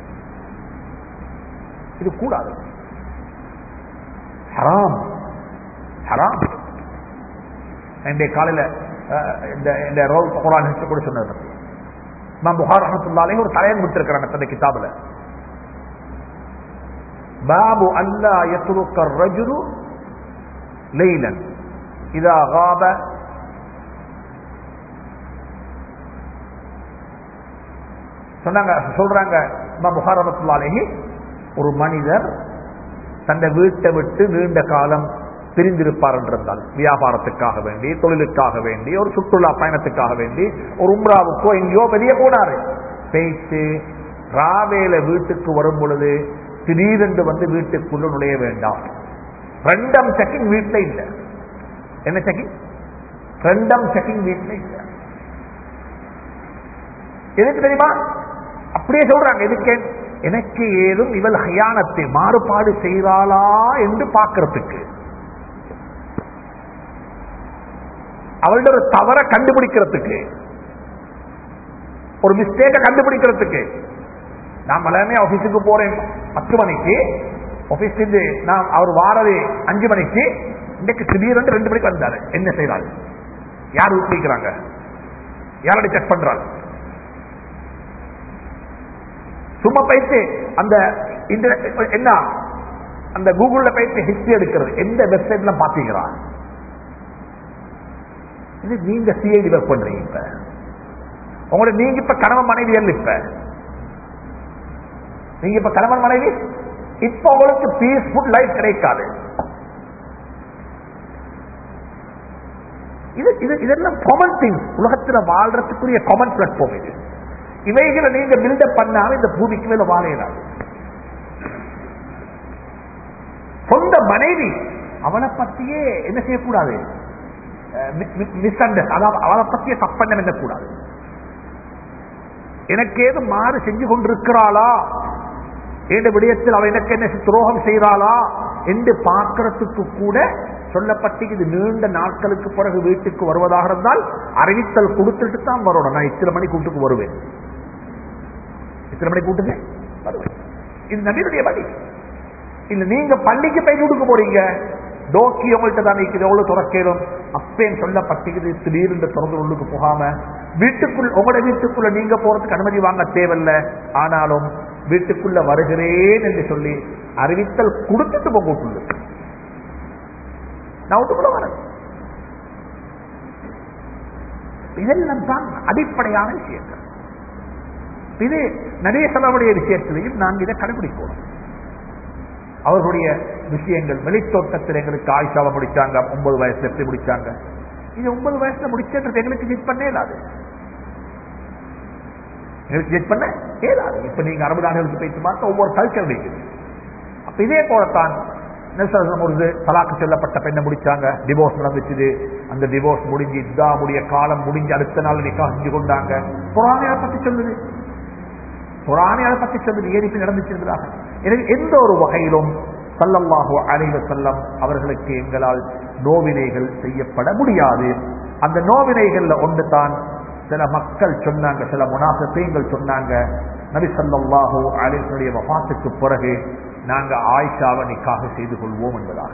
இது கூடாது ஹராம் ஹராம் இன்றைய காலையில அஹ், இந்த இந்த ரோல் குரான் ஹிஸ்டரி கூட சொன்னது பத்தி நான் புகார் ரஹமத்துல்லாலே ஒரு தலையன் விட்டுருக்கிறாங்க தந்தை கிதாபுல பாபு அல்லா யத்ருக்க الرجل ليلا اذا غاب சொன்னாங்க சொல்றாங்க இமாம் புகார் ரஹமத்துல்லாஹி ஒரு மனிதர் தன்னை வீட்டை விட்டு நீண்ட காலம் பிரிந்திருப்பார் என்றிருந்தால் வியாபாரத்துக்காக வேண்டி தொழிலுக்காக வேண்டி ஒரு சுற்றுலா பயணத்துக்காக வேண்டி ஒரு உம்ராவுக்கோ எங்கேயோ வெளியே போனாரு பேச்சு ராவேல வீட்டுக்கு வரும் பொழுது திடீரென்று வந்து வீட்டுக்குள்ள நுழைய வேண்டாம் ரெண்டாம் செக்கிங் வீட்டுல இல்ல என்ன செக்கிங் ரெண்டாம் செக்கிங் வீட்டுல இல்ல எதுக்கு தெரியுமா அப்படியே சொல்றாங்க எதுக்கு எனக்கு ஏதும் இவள் ஹயானத்தை மாறுபாடு செய்கிறாளா என்று பார்க்கறதுக்கு அவள்ட ஒரு தவற கண்டுபிடிக்கிறதுக்கு ஒரு மிஸ்டேக்க கண்டுபிடிக்கிறதுக்கு நான் எல்லாமே ஆபீஸுக்கு போறேன் பத்து மணிக்கு ஆபீஸ் நான் அவர் வாரது அஞ்சு மணிக்கு இன்றைக்கு திடீர்னு ரெண்டு மணிக்கு வந்தாரு என்ன செய்யறாரு யார் ஊக்குவிக்கிறாங்க யாரோட செக் பண்றாங்க சும்மா போயிட்டு அந்த இன்டர்நெட் என்ன அந்த கூகுள்ல போயிட்டு ஹிஸ்டரி எடுக்கிறது எந்த வெப்சைட்ல பாத்தீங்களா இது நீங்க சிஐடி ஒர்க் பண்றீங்க இப்ப உங்களோட நீங்க இப்ப கணவன் மனைவி அல்ல இப்ப நீங்க இப்ப கணவன் மனைவி இப்ப உங்களுக்கு பீஸ்ஃபுல் லைஃப் கிடைக்காது இது இது இதெல்லாம் காமன் திங்ஸ் உலகத்துல வாழ்றதுக்குரிய காமன் பிளாட்ஃபார்ம் இது இவைகளை நீங்க பில்டப் பண்ணாம இந்த பூமிக்கு மேல வாழையிடாது சொந்த மனைவி அவளை பத்தியே என்ன செய்யக்கூடாது மிஸ் அண்டர் அதாவது அவளை பத்திய தப்பெண்ணம் என்னக்கூடாது எனக்கு ஏது மாறு செஞ்சு கொண்டிருக்கிறாளா என்ற விடயத்தில் அவ எனக்கு என்ன துரோகம் செய்கிறாளா என்று பார்க்கறதுக்கு கூட சொல்லப்பட்டு இது நீண்ட நாட்களுக்கு பிறகு வீட்டுக்கு வருவதாக இருந்தால் அறிவித்தல் கொடுத்துட்டு தான் வரணும் நான் இத்தனை மணி கூட்டுக்கு வருவேன் இத்தனை மணி கூட்டுக்கு வருவேன் இது நபியுடைய வழி இல்ல நீங்க பள்ளிக்கு போய் கொடுக்க போறீங்க டோக்கி உங்கள்கிட்ட தான் நிற்குது எவ்வளவு துறக்கேதும் அப்பேன் சொல்லப்பட்டுக்குது திடீர்னு திறந்து உள்ளுக்கு போகாம வீட்டுக்குள் உங்களோட வீட்டுக்குள்ள நீங்க போறதுக்கு அனுமதி வாங்க தேவையில்ல ஆனாலும் வீட்டுக்குள்ள வருகிறேன் என்று சொல்லி அறிவித்தல் கொடுத்துட்டு போக உள்ளது நான் வீட்டுக்குள்ள வரேன் இதெல்லாம் தான் அடிப்படையான விஷயங்கள் இது நிறைய செலவுடைய விஷயத்திலையும் நாங்கள் இதை கடைபிடிக்கணும் அவர்களுடைய விஷயங்கள் வெளித்தோட்டத்தில் எங்களுக்கு ஆயிஷாவை முடிச்சாங்க ஒன்பது வயசுல எப்படி முடிச்சாங்க இது ஒன்பது வயசுல முடிச்சது எங்களுக்கு ஜெட் பண்ண இயலாது எங்களுக்கு ஜெட் பண்ண இயலாது இப்ப நீங்க அறுபது ஆண்டுகளுக்கு போயிட்டு பார்த்தா ஒவ்வொரு கல்ச்சர் இருக்குது அப்ப இதே போலத்தான் ஒரு தலாக்கு சொல்லப்பட்ட பெண்ணை முடிச்சாங்க டிவோர்ஸ் நடந்துச்சு அந்த டிவோர்ஸ் முடிஞ்சு இதா முடிய காலம் முடிஞ்சு அடுத்த நாள் நிக்கா செஞ்சு கொண்டாங்க புறாணியை பத்தி சொல்லுது புறாணியை பத்தி சொல்லுது ஏறிப்பு நடந்துச்சிருந்ததாக எனவே எந்த ஒரு வகையிலும் சல்லல்லாஹு அலைவ செல்லம் அவர்களுக்கு எங்களால் நோவினைகள் செய்யப்பட முடியாது அந்த நோவினைகள்ல ஒன்று தான் சில மக்கள் சொன்னாங்க சில முனாசத்தைங்கள் சொன்னாங்க நபி சல்லாஹூ அலிசனுடைய வபாத்துக்கு பிறகு நாங்க ஆயிஷாவை நிக்காக செய்து கொள்வோம் என்பதாக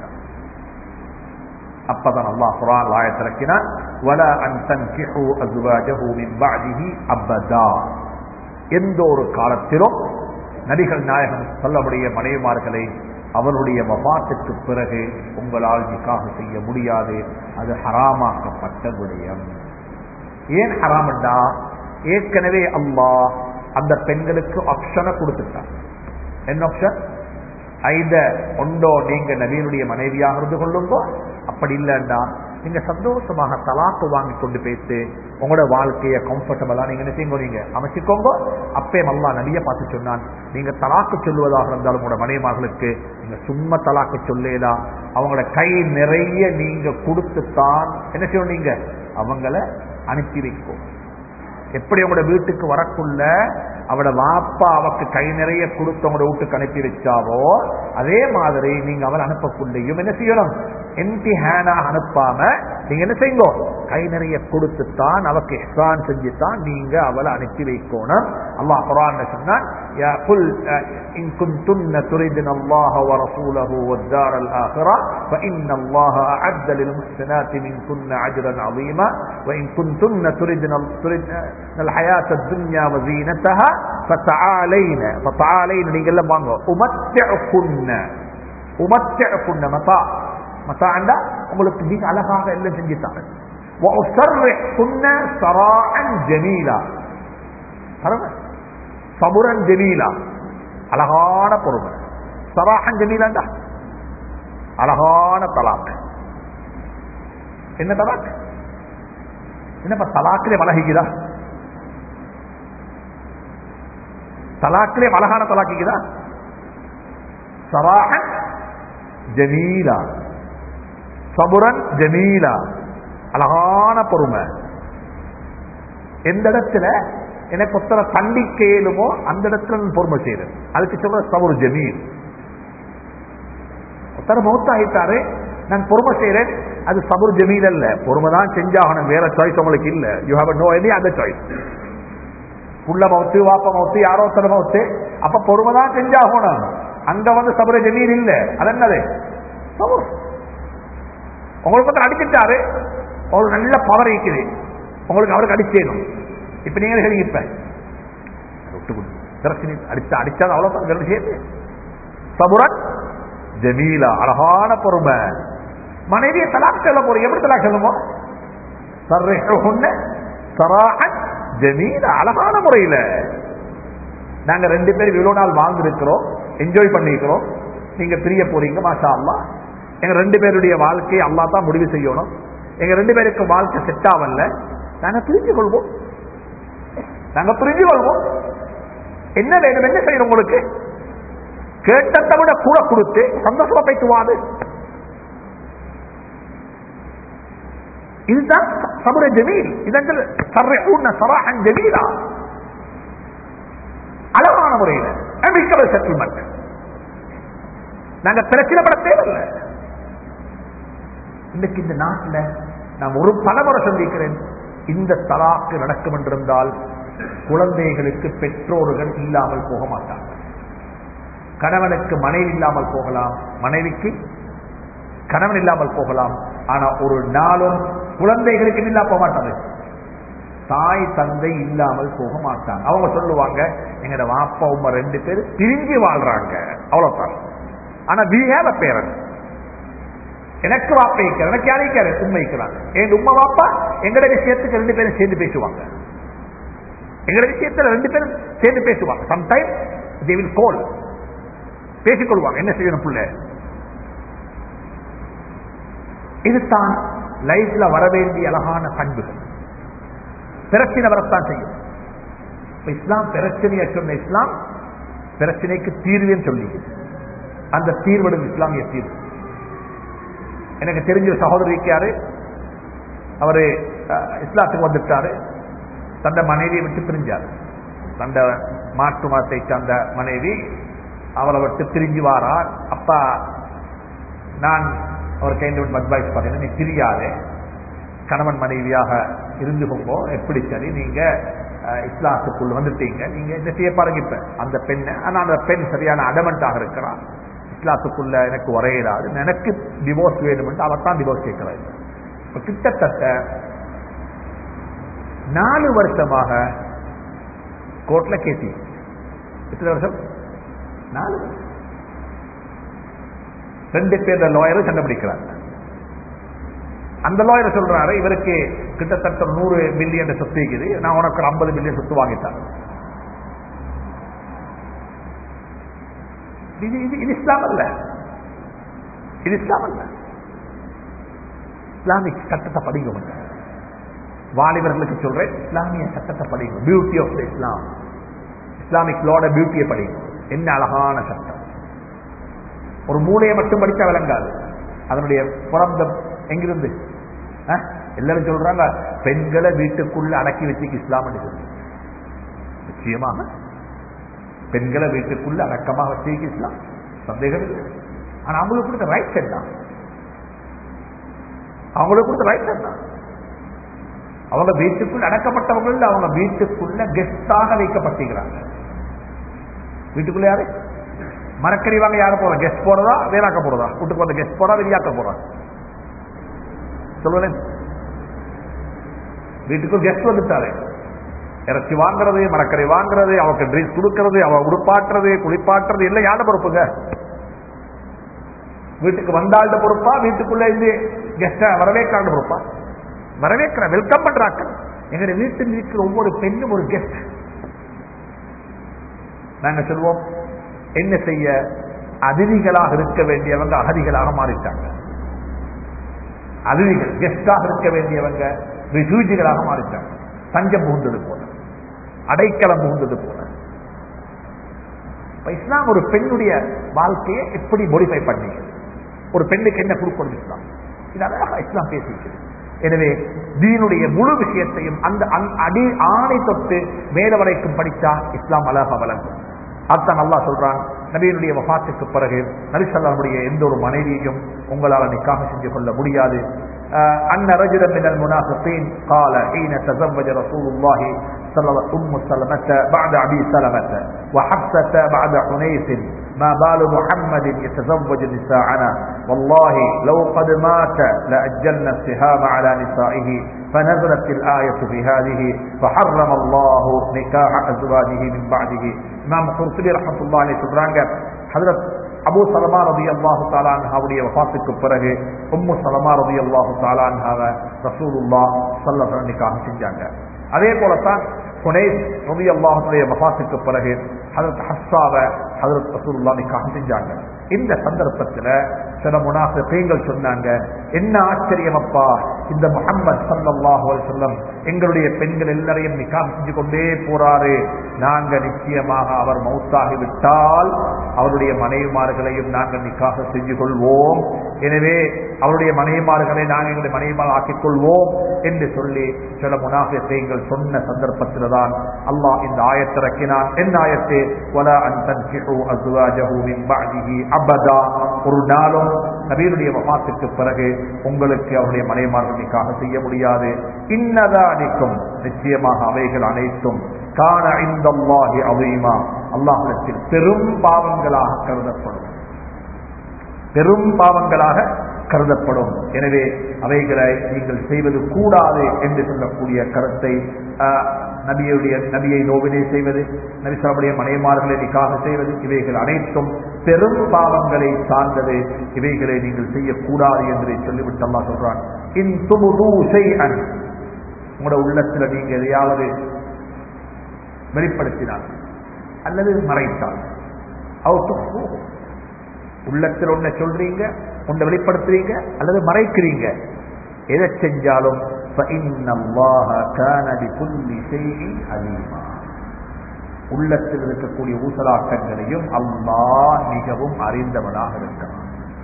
அப்பதான் அல்லாஹ் குரான் ஆயத்திறக்கினான் வல அன் தன்கிஹு அஸ்வாஜஹு மின் பஅதிஹி அபதா எந்த ஒரு காலத்திலும் நபிகள் நாயகம் சொல்லமுடைய மனைவிமார்களை அவருடைய வபாத்துக்கு பிறகு உங்களால் நிக்காக செய்ய முடியாது அது ஹராமாக்கப்பட்ட விடயம் ஏன் ஹராமண்டா ஏற்கனவே அல்லாஹ் அந்த பெண்களுக்கு ஆப்ஷனை கொடுத்துட்டான் என்ன ஆப்ஷன் ஐத ஒண்டோ நீங்க நவீனுடைய மனைவியாக இருந்து கொள்ளுங்கோ அப்படி இல்லைண்டா நீங்க சந்தோஷமாக தலாக்கு வாங்கி கொண்டு போயிட்டு உங்களோட வாழ்க்கையை கம்ஃபர்டபுளா நீங்க என்ன செய்யுங்க நீங்க அமைச்சுக்கோங்க அப்பே மல்லா நபிய பார்த்து சொன்னான் நீங்க தலாக்கு சொல்லுவதாக இருந்தாலும் உங்களோட மனைவிமார்களுக்கு நீங்க சும்மா தலாக்கு சொல்லேதான் அவங்களோட கை நிறைய நீங்க கொடுத்துத்தான் என்ன செய்யணும் நீங்க அவங்கள அனுப்பி வைக்கும் எப்படி உங்களோட வீட்டுக்கு வரக்குள்ள அவட வாப்பா அவக்கு கை நிறைய கொடுத்து உங்களோட வீட்டுக்கு அனுப்பி வச்சாவோ அதே மாதிரி நீங்க அவளை அனுப்பக்குள்ளையும் என்ன செய்யணும் எம்டி ஹேனா அனுப்பாம நீங்க என்ன செய்யுங்க கை நிறைய கொடுத்துத்தான் அவக்கு எஹ்சான் செஞ்சுத்தான் நீங்க அவளை அனுப்பி வைக்கணும் அல்லாஹ் குரான் சொன்னான் يا قل إن كنتن تريدن الله ورسوله والدار الآخرة فإن الله أعد للمحسنات منكن أجرا عظيما وإن كنتن تريدن تريدن الحياة الدنيا وزينتها فتعالين فتعالين نيجي لما أمتعكن أمتعكن متاع மத்தா ஆண்டா உங்களுக்கு மிக அழகாக எல்லாம் செஞ்சுட்டாங்க சரான் ஜமீலா சபுரன் ஜமீலா அழகான பொறுமை சராஹன் ஜமீலாண்டா அழகான தலாக் என்ன தலாக் என்னப்பா தலாக்கிலே மலகிக்குதா தலாக்கிலே அழகான தலாக்கிக்குதா சராஹன் ஜமீலா சபுரன் ஜமீலா அழகான பொறுமை எந்த இடத்துல எனக்கு ஒத்தர தண்டிக்கையிலுமோ அந்த இடத்துல நான் பொறுமை செய்யறேன் அதுக்கு சொல்ற சபுர் ஜமீல் ஒத்தர மௌத்தாகிட்டாரு நான் பொறுமை செய்யறேன் அது சபுர் ஜமீல் அல்ல பொறுமை தான் செஞ்சாகணும் வேற சாய்ஸ் உங்களுக்கு இல்ல you have no any other choice புள்ள மவுத்து வாப்ப மவுத்து யாரோ ஒருத்தர் மவுத்து அப்ப பொறுமை தான் செஞ்சாகணும் அங்க வந்து சபுர ஜமீல் இல்ல அது என்னது சபுர் உங்களுக்கு வந்து அடிச்சுட்டாரு உங்களுக்கு நல்ல பவர் இருக்குது உங்களுக்கு அவருக்கு அடிச்சேனும் இப்ப நீங்க சொல்லுங்க இப்ப விட்டு கொடு. பிரச்சனை அடிச்சா அடிச்சாது அவ்வளவு வேற விஷயம் சபுரன் ஜமீலா அழகான பொறுமை மனைவியை தலாக் சொல்ல போறோம் எப்படி தலாக் சொல்லுவோம் சர்ரஹுன்ன சராஹன் ஜமீல அழகான முறையில நாங்க ரெண்டு பேரும் இவ்வளவு நாள் வாழ்ந்திருக்கிறோம் என்ஜாய் பண்ணிக்கிறோம் நீங்க பிரிய போறீங்க மாஷா அல்லா எங்க ரெண்டு பேருடைய வாழ்க்கையை அல்லா தான் முடிவு செய்யணும் எங்க ரெண்டு பேருக்கு வாழ்க்கை செட் ஆகல நாங்க பிரிஞ்சு கொள்வோம் நாங்க பிரிஞ்சு கொள்வோம் என்ன வேணும் என்ன செய்யணும் உங்களுக்கு கேட்டதை விட கூட கொடுத்து சந்தோஷமா பேசுவாது இதுதான் சபுர ஜமீல் இதங்கள் சர்ரஹூன சராஹன் ஜமீலா அழகான முறையில் அமெரிக்கல் செட்டில்மெண்ட் நாங்க பிரச்சனைப்பட தேவையில்லை இன்னைக்கு இந்த நாட்டில் நான் ஒரு பலமுறை சந்திக்கிறேன் இந்த தலாக்கு நடக்கும் என்றிருந்தால் குழந்தைகளுக்கு பெற்றோர்கள் இல்லாமல் போக மாட்டாங்க கணவனுக்கு மனைவி இல்லாமல் போகலாம் மனைவிக்கு கணவன் இல்லாமல் போகலாம் ஆனா ஒரு நாளும் குழந்தைகளுக்கு இல்லா போக மாட்டாங்க தாய் தந்தை இல்லாமல் போக மாட்டாங்க அவங்க சொல்லுவாங்க எங்கட வாப்பா உமா ரெண்டு பேர் பிரிஞ்சு வாழ்றாங்க அவ்வளவுதான் ஆனா வி ஹேவ் அ பேரண்ட் எனக்கு வாப்பா இருக்கிற எனக்கு யாரைக்காரு உண்மை இருக்கிறாங்க எங்க உமா வாப்பா எங்கட விஷயத்துக்கு ரெண்டு பேரும் சேர்ந்து பேசுவாங்க எங்கட விஷயத்துல ரெண்டு பேரும் சேர்ந்து பேசுவாங்க சம்டைம் தே வில் கோல் பேசிக்கொள்வாங்க என்ன செய்யணும் புள்ள இதுதான் லைஃப்ல வர வேண்டிய அழகான பண்புகள் பிரச்சனை வரத்தான் செய்யும் இப்ப இஸ்லாம் பிரச்சனையை சொன்ன இஸ்லாம் பிரச்சனைக்கு தீர்வுன்னு சொல்லி அந்த தீர்வுடன் இஸ்லாமிய தீர்வு எனக்கு தெரிஞ்ச ஒரு சகோதரி இருக்காரு அவரு அஹ், இஸ்லாத்துக்கு வந்துட்டாரு தந்த மனைவியை விட்டு பிரிஞ்சார் தந்த மாட்டு மதத்தை சார்ந்த மனைவி அவரை விட்டு பிரிஞ்சு வாரார் அப்பா நான் அவர் கையில் அட்வைஸ் பண்ணேன் நீ பிரியாதே கணவன் மனைவியாக இருந்து போங்கோ எப்படி சரி நீங்க அஹ், இஸ்லாத்துக்குள் வந்துட்டீங்க நீங்க இந்த செய்ய பாருங்க இப்ப அந்த பெண்ணை ஆனா அந்த பெண் சரியான அடமெண்டாக இருக்கிறான் இஸ்லாத்துக்குள்ள எனக்கு வரையிடாது எனக்கு டிவோர்ஸ் வேணும் என்று அவத்தான் டிவோர்ஸ் கேட்கிறார் இப்ப கிட்டத்தட்ட நாலு வருஷமாக கோர்ட்ல கேசி எத்தனை வருஷம் நாலு வருஷம் ரெண்டு பேர் லாயரும் சண்டை பிடிக்கிறாங்க அந்த லாயர் சொல்றாரு இவருக்கு கிட்டத்தட்ட நூறு மில்லியன் சொத்து இருக்குது நான் உனக்கு ஒரு ஐம்பது மில்லியன் சொத்து வாங்கிட்டேன் இது இது இது இஸ்லாம் அல்ல இது இஸ்லாம் அல்ல இஸ்லாமிக் சட்டத்தை படிங்க கொஞ்சம். வாலிபர்களுக்கு சொல்றேன் இஸ்லாமிய சட்டத்தை படிங்க beauty of the Islam Islamic லோட பியூட்டியை படிங்க என்ன அழகான சட்டம் ஒரு மூளையை மட்டும் படித்தா விளங்காது அதனுடைய பிறந்த எங்கிருந்து ஆ? எல்லாரும் சொல்றாங்க பெண்களை வீட்டுக்குள்ள அடக்கி வச்சுக்கு இஸ்லாம் சொல்லி நிச்சயமாக பெண்களை வீட்டுக்குள்ள அடக்கமாக வச்சுக்கு இஸ்லாம் சந்தேகம் இல்லை ஆனா அவங்களுக்கு கொடுத்த ரைட்ஸ் என்ன அவங்களுக்கு கொடுத்த ரைட்ஸ் என்ன அவங்க வீட்டுக்குள்ள அடக்கப்பட்டவர்கள் அவங்க வீட்டுக்குள்ள கெஸ்டாக வைக்கப்பட்டிருக்கிறாங்க வீட்டுக்குள்ள யாரு மரக்கறி வாங்க யாரு போறா கெஸ்ட் போறதா வேறாக்க போறதா வீட்டுக்கு வந்து கெஸ்ட் போறா வெளியாக்க போறா சொல்லுவேன் வீட்டுக்கு கெஸ்ட் வந்துட்டாரு இறைச்சி வாங்குறது மரக்கறி வாங்குறது அவருக்கு ட்ரெஸ் கொடுக்கறது அவ உடுப்பாட்டுறது குளிப்பாட்டுறது எல்லாம் யாட பொறுப்புங்க வீட்டுக்கு வந்தாண்ட பொறுப்பா வீட்டுக்குள்ள இருந்து கெஸ்ட வரவேற்காண்ட பொறுப்பா வரவேற்கிற வெல்கம் பண்றாங்க எங்களுடைய வீட்டில் இருக்கிற ஒவ்வொரு பெண்ணும் ஒரு கெஸ்ட் நாங்க சொல்வோம் என்ன செய்ய அதிதிகளாக இருக்க வேண்டியவங்க அகதிகளாக மாறிட்டாங்க அதிதிகள் கெஸ்டாக இருக்க வேண்டியவங்க ரிசூஜிகளாக மாறிட்டாங்க தஞ்சம் புகுந்தது போல அடைக்கலம் புகுந்தது போல இப்ப இஸ்லாம் ஒரு பெண்ணுடைய வாழ்க்கையை எப்படி மோடிஃபை பண்ணி ஒரு பெண்ணுக்கு என்ன கொடுக்கணும் இஸ்லாம் இது அழகா இஸ்லாம் பேசியிருக்கிறது எனவே தீனுடைய முழு விஷயத்தையும் அந்த அந்த அடி ஆணை தொட்டு மேல வரைக்கும் படித்தா இஸ்லாம் அழகா வழங்கும் அதான் நல்லா சொல்றான் நபியினுடைய வஃபாத்துக்கு பிறகு நபிசல்லாவுடைய எந்த ஒரு மனைவியையும் உங்களால் நிக்காக செஞ்சு கொள்ள முடியாது آه، أن رجلا من المنافقين قال حين تزوج رسول الله صلى الله أم سلمة بعد أبي سلمة وحفصة بعد حنيف ما بال محمد يتزوج نساءنا والله لو قد مات لأجلنا السهام على نسائه فنزلت الآية في هذه فحرم الله نكاح أزواجه من بعده إمام قرطبي رحمة الله عليه சொல்றாங்க حضرت அபு சலமா ரதி அல்லாஹு தாலான்ஹாவுடைய வஃபாத்துக்கு பிறகு உம்மு சலமா ரதி அல்லாஹு தாலான்ஹாவை ரசூலுல்லா சல்லசரணிக்காக செஞ்சாங்க அதே போலத்தான் ஹுனைஸ் ரதி அல்லாஹுடைய வஃபாத்துக்கு பிறகு ஹதரத் ஹஸ்ஸாவை ஹதரத் ரசூலுல்லா நிக்காக செஞ்சாங்க இந்த சந்தர்ப்பத்தில் சில முனாஃபிகீங்கள் சொன்னாங்க என்ன ஆச்சரியம் அப்பா இந்த முஹம்மது ஸல்லல்லாஹு அலைஹி வஸல்லம் எங்களுடைய பெண்கள் எல்லாரையும் நிக்காஹ் செஞ்சு கொண்டே போறாரு நாங்க நிச்சயமாக அவர் மௌத்தாகி விட்டால் அவருடைய மனைவிமார்களையும் நாங்கள் நிக்காக செஞ்சு கொள்வோம் எனவே அவருடைய மனைவிமார்களை நாங்கள் எங்களுடைய மனைவிமார் ஆக்கிக் கொள்வோம் என்று சொல்லி சில முனாஃபிகீங்கள் சொன்ன சந்தர்ப்பத்தில் தான் அல்லாஹ் இந்த ஆயத்திறக்கினான் என்ன ஆயத்து வலா அன் தன்கிஹு அஸ்வாஜஹு மின் பஅதிஹி அபதா ஒரு நாளும் நபீருடைய வஃபாத்துக்கு பிறகு உங்களுக்கு அவருடைய மனைமார்களுக்காக செய்ய முடியாது இன்னதானிக்கும் நிச்சயமாக அவைகள் அனைத்தும் காண இந்த அல்லாஹி அவையுமா அல்லாஹிடத்தில் பெரும் பாவங்களாக கருதப்படும் பெரும் பாவங்களாக கருதப்படும் எனவே அவைகளை நீங்கள் செய்வது கூடாது என்று சொல்லக்கூடிய கருத்தை ஆஹ், நபியுடைய நபியை நோவினை செய்வது நபிசாவுடைய மனைமார்களை நிக்காக செய்வது இவைகள் அனைத்தும் பெரும் பாவங்களை சார்ந்தது இவைகளை நீங்கள் செய்யக்கூடாது என்று சொல்லிவிட்டு அல்லாஹ் சொல்றான் இன் துமுது ஷைஅன் உங்களோட உள்ளத்துல நீங்க எதையாவது வெளிப்படுத்தினால் அல்லது மறைத்தால் அவுட் உள்ளத்தில் ஒன்றை சொல்றீங்க ஒன்றை வெளிப்படுத்துறீங்க அல்லது மறைக்கிறீங்க எதை செஞ்சாலும் فَإِنَّ اللَّهَ كَانَ بِكُلِّ شَيْءٍ عَلِيمًا உள்ளத்தில் இருக்கக்கூடிய ஊசலாட்டங்களையும் அல்லாஹ் மிகவும் அறிந்தவனாக இருக்கிறான்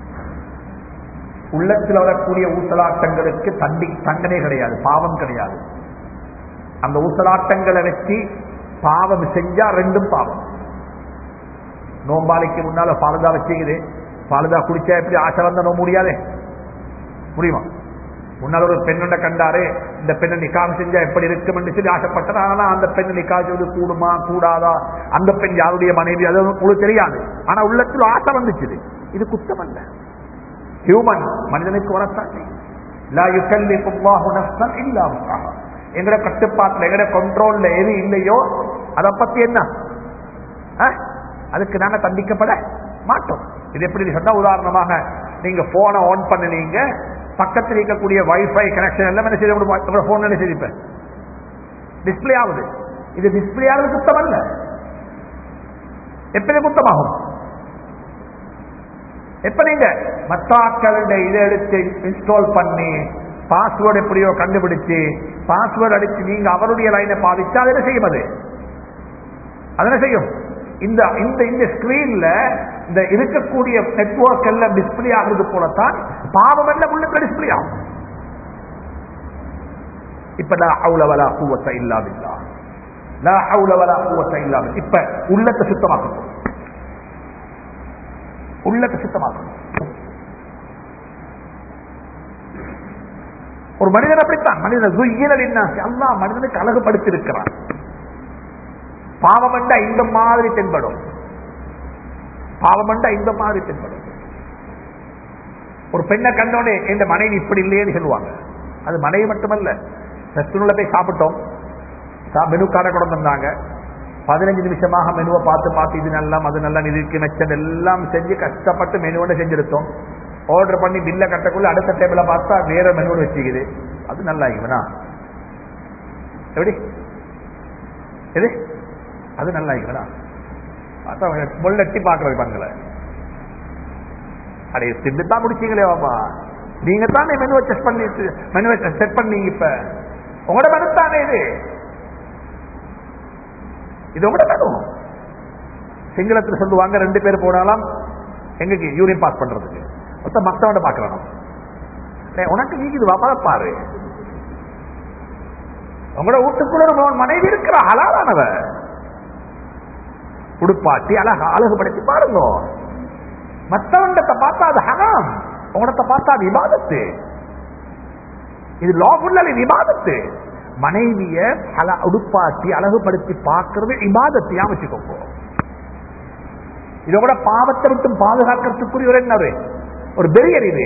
உள்ளத்தில் வரக்கூடிய ஊசலாட்டங்களுக்கு தண்டி தண்டனை கிடையாது பாவம் கிடையாது அந்த ஊசலாட்டங்களை வச்சு பாவம் செஞ்சா ரெண்டும் பாவம் நோம்பாளிக்கு முன்னால பாலுதா வச்சுக்குது பாலுதா குடிச்சா எப்படி ஆசை வந்தா நோம்ப முடியாதே முடியுமா முன்னால் ஒரு பெண்ணொண்ட கண்டாரு இந்த பெண்ணை நிக்காம் செஞ்சா எப்படி இருக்கும் என்று சொல்லி ஆசைப்பட்டார் ஆனா அந்த பெண்ணை நிக்கா செய்வது கூடுமா கூடாதா அந்த பெண் யாருடைய மனைவி அது உங்களுக்கு தெரியாது ஆனா உள்ளத்தில் ஆசை வந்துச்சு இது குத்தம் அல்ல ஹியூமன் மனிதனுக்கு வரத்தான் செய்யும். லா யுகல்லிஃபு அல்லாஹு நஃப்ஸன் இல்லா வஸ்ஸஹா. எங்கட கட்டுப்பாட்டுல எங்கட கண்ட்ரோல்ல எது இல்லையோ அதை பத்தி என்ன ஆ? அதுக்கு நாங்க தண்டிக்கப்பட மாட்டோம் இது எப்படி சொன்னா உதாரணமாக நீங்க போனை ஆன் பண்ணுனீங்க பக்கத்தில் இருக்கக்கூடிய வைஃபை கனெக்ஷன் எல்லாம் என்ன செய்ய போன் என்ன செய்திப்பேன் டிஸ்பிளே ஆகுது இது டிஸ்பிளே ஆகுது குத்தம் அல்ல எப்படி குத்தமாகும் எப்ப நீங்க மத்தாக்களுடைய இதை எடுத்து இன்ஸ்டால் பண்ணி பாஸ்வேர்டு எப்படியோ கண்டுபிடிச்சு பாஸ்வேர்டு அடிச்சு நீங்க அவருடைய லைனை பாதிச்சா அதை என்ன செய்யும் அது அது என்ன செய்யும் இந்த இந்த இந்த ஸ்கிரீன்ல இந்த இருக்கக்கூடிய நெட்வொர்க் எல்லாம் டிஸ்பிளே ஆகுறது போலத்தான் பாவம் எல்லாம் உள்ள டிஸ்பிளே ஆகும் இப்ப லா ஹவுல வலா குவத்த இல்லா பில்லா லா ஹவுல வலா குவத்த இல்லா பில்லா இப்ப உள்ளத்தை சுத்தமாக்கணும் உள்ளத்தை சுத்தமாக்கணும் ஒரு மனிதன் அப்படித்தான் மனிதன் துய்யினல் என்ன அல்லாஹ் மனிதனுக்கு அழகுபடுத்தி இருக்கிறான் பாவம் என்றா இந்த மாதிரி தென்படும் பாவம் என்றா இந்த மாதிரி தென்படும் ஒரு பெண்ணை கண்டோடனே எந்த மனைவி இப்படி இல்லையேன்னு சொல்லுவாங்க அது மனைவி மட்டுமல்ல ரெஸ்டாரண்ட்ல போய் சாப்பிட்டோம் சா- மெனு காரை கொண்டு வந்தாங்க பதினஞ்சு நிமிஷமாக மெனுவை பார்த்து பார்த்து இது நல்லா அது நல்லா இதுக்கு மெச்சம் எல்லாம் செஞ்சு கஷ்டப்பட்டு மெனுவோட செஞ்செடுத்தோம் ஆர்டர் பண்ணி பில்ல கட்டக்குள்ள அடுத்த டேபிள பார்த்தா வேற மெனுவோட வச்சுக்குது அது நல்லா இருக்குண்ணா எப்படி எது அது நல்லா இருக்குண்ணா பார்த்தா முள்ளட்டி பாக்குறது பங்கள அடே திண்டு தான் முடிச்சீங்களே வாப்பா நீங்க தானே மெனுவை செக் பண்ணி மெனுவை செட் பண்ணீங்க இப்ப உங்களோட மெனு தானே இது இது உங்களோட மெனு சிங்களத்தில் சொல்லுவாங்க ரெண்டு பேர் போனாலும் எங்களுக்கு யூரின் பாஸ் பண்றதுக்கு மொத்தம் மத்தவன பாக்குறான் டேய், உனக்கு நீங்க இது வாப்பா பாரு உங்களோட வீட்டுக்குள்ள ஒரு மனைவி இருக்கிற ஹலாலானவ உடுப்பாட்டி அழகா அழகுபடுத்தி பாருங்க மற்றவண்டத்தை பார்த்தா அது ஹராம் உங்களத்தை பார்த்தா அது இபாதத்து இது லாபுல்ல இது இபாதத்து மனைவிய அல உடுப்பாட்டி அழகுபடுத்தி பார்க்கறது இபாதத்தையா வச்சுக்கோங்க இதை கூட பாவத்தை விட்டு பாதுகாக்கிறதுக்குரிய ஒரு என்ன ஒரு- ஒரு பெரியர் இது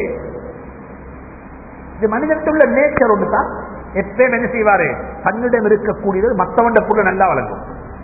இது மனிதனுக்கு உள்ள நேச்சர் ஒன்று தான் எப்பயும் என்ன செய்வாரு தன்னிடம் இருக்கக்கூடியது மத்தவண்ட புள்ள நல்லா வழங்கும்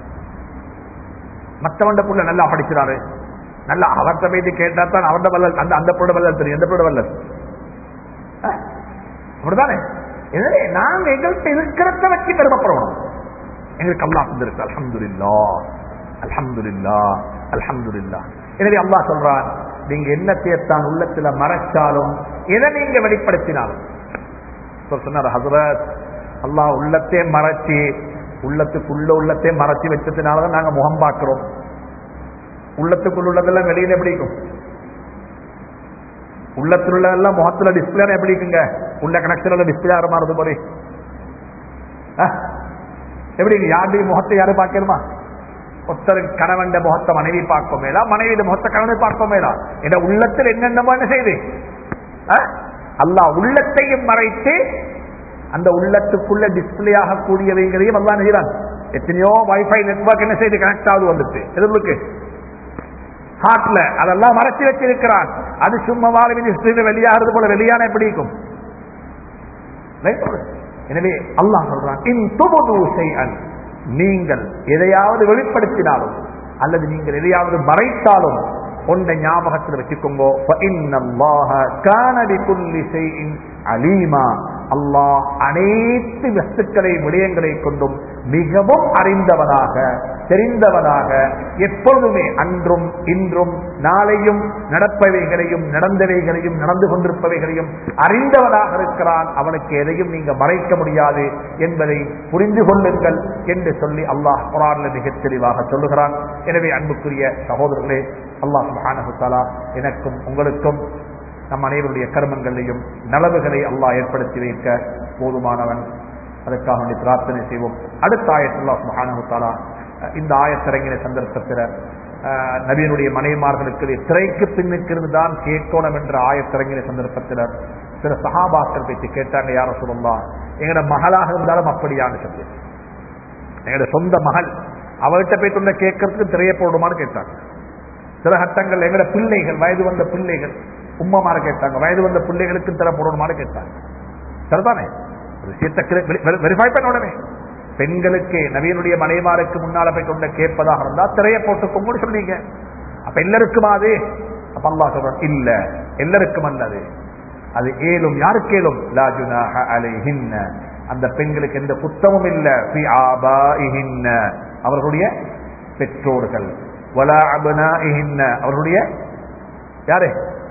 மத்தவண்ட புள்ள நல்லா படிக்கிறாரு நல்லா அவர்கிட்ட போயிட்டு கேட்டா தான் அவர்த வல்லல் அந்த அந்த புள்ள வல்லல் தெரியும் எந்த புள்ள வல்லல் அஹ், அப்படிதானே எனவே நாங்க எங்கள்கிட்ட இருக்கிறத வச்சு பெருமைப்படுறோம் எங்களுக்கு அல்லாஹ் தந்திருக்கு அல்ஹம்துலில்லா அல்ஹம்துலில்லா அல்ஹம்துலில்லா எனவே அல்லாஹ் சொல்றான் நீங்க என்ன சேர்த்தான் உள்ளத்துல மறைச்சாலும் எதை நீங்க வெளிப்படுத்தினாலும் இப்ப சொன்னார் ஹசரத் அல்லாஹ் உள்ளத்தே மறைச்சி உள்ளத்துக்குள்ள உள்ளத்தே மறைச்சி வச்சதுனாலதான் நாங்க முகம் பார்க்கிறோம் உள்ளத்துக்குள்ள உள்ளதெல்லாம் வெளியில எப்படி இருக்கும் உள்ளத்துல உள்ளதெல்லாம் முகத்துல டிஸ்பிளே எப்படி இருக்குங்க உள்ள கனெக்ஷன்ல டிஸ்பிளே ஆற மாறுது போலே அஹ், எப்படி யாருடைய முகத்தை யாரும் பார்க்கணுமா ஒருத்தர் கணவன் முகத்தை மனைவி பார்க்க மேலா மனைவி முகத்தை கணவனை பார்க்க மேலா என்ற உள்ளத்தில் என்னென்னமோ என்ன செய்து அஹ், அல்லாஹ் உள்ளத்தையும் மறைத்து அந்த உள்ளத்துக்குள்ள டிஸ்பிளே ஆகக்கூடியவைகளையும் அல்லாஹ் செய்கிறான் எத்தனையோ வைஃபை நெட்வொர்க் என்ன செய்து கனெக்ட் ஆகுது வந்துட்டு எதிர்க்கு ஹார்ட்ல அதெல்லாம் மறைச்சு வச்சிருக்கிறான் அது சும்மா வாழ்வின் வெளியாகிறது போல வெளியான எப்படி இருக்கும் Right? எனவே அல்லாஹ் சொல்றான் இன் துபுது ஷைஅன் நீங்கள் எதையாவது வெளிப்படுத்தினாலும் அல்லது நீங்கள் எதையாவது மறைத்தாலும் ஒன்றை ஞாபகத்தில் வச்சுக்கோங்க فَإِنَّ اللَّهَ كَانَ بِكُلِّ شَيْءٍ عَلِيمًا அல்லாஹ் அனைத்து வஸ்துக்களை விடயங்களை கொண்டும் மிகவும் அறிந்தவனாக தெரிந்தவனாக எப்பொழுதுமே அன்றும் இன்றும் நாளையும் நடப்பவைகளையும் நடந்தவைகளையும் நடந்து கொண்டிருப்பவைகளையும் அறிந்தவனாக இருக்கிறான் அவனுக்கு எதையும் நீங்க மறைக்க முடியாது என்பதை புரிந்து கொள்ளுங்கள் என்று சொல்லி அல்லாஹ் குரான்ல மிக தெளிவாக சொல்லுகிறான் எனவே அன்புக்குரிய சகோதரர்களே அல்லாஹ் சுப்ஹானஹு தஆலா எனக்கும் உங்களுக்கும் நம் அனைவருடைய கர்மங்களையும் நலவுகளை அல்லாஹ் ஏற்படுத்தி வைக்க போதுமானவன் அதற்காக வேண்டி பிரார்த்தனை செய்வோம் அடுத்த ஆயத்துல்லா சுப்ஹானஹு தஆலா அஹ், இந்த ஆயத்திறங்கின சந்தர்ப்பத்தில் அஹ், நபியினுடைய மனைவிமார்களுக்கு திரைக்கு பின்னுக்கு தான் கேட்கணும் என்ற ஆயத்திறங்கின சந்தர்ப்பத்தில் சில சஹாபாக்கள் பேச்சு கேட்டாங்க யார சொல்லலாம் எங்களோட மகளாக இருந்தாலும் அப்படியான்னு சொல்லி எங்களோட சொந்த மகள் அவர்கிட்ட போய் தொண்ட கேட்கறதுக்கு திரைய போடுமான்னு கேட்டாங்க சில கட்டங்கள் எங்கட பிள்ளைகள் வயது வந்த பிள்ளைகள் உம்மமார கேட்டாங்க வயது வந்த பிள்ளைகளுக்கு திற போடணுமான்னு கேட்டாங்க சரிதானே ஒரு விஷயத்தை வெரிஃபை பண்ண உடனே பெண்களுக்கு நவீனுடைய மனைவாருக்கு முன்னால போய் கொண்ட கேட்பதாக இருந்தா திரைய போட்டுக்கோங்கன்னு சொன்னீங்க அப்ப எல்லாருக்குமா அது அப்ப அல்லாஹ் சொல்றான் இல்ல எல்லாருக்கும் அல்லது அது ஏலும் யாருக்கு ஏலும் லா ஜுனாஹ அலைஹின்ன அந்த பெண்களுக்கு எந்த குத்தமும் இல்ல ஃபி ஆபாஇஹின்ன அவர்களுடைய பெற்றோர்கள் வலா அபனாஇஹின்ன அவர்களுடைய யாரு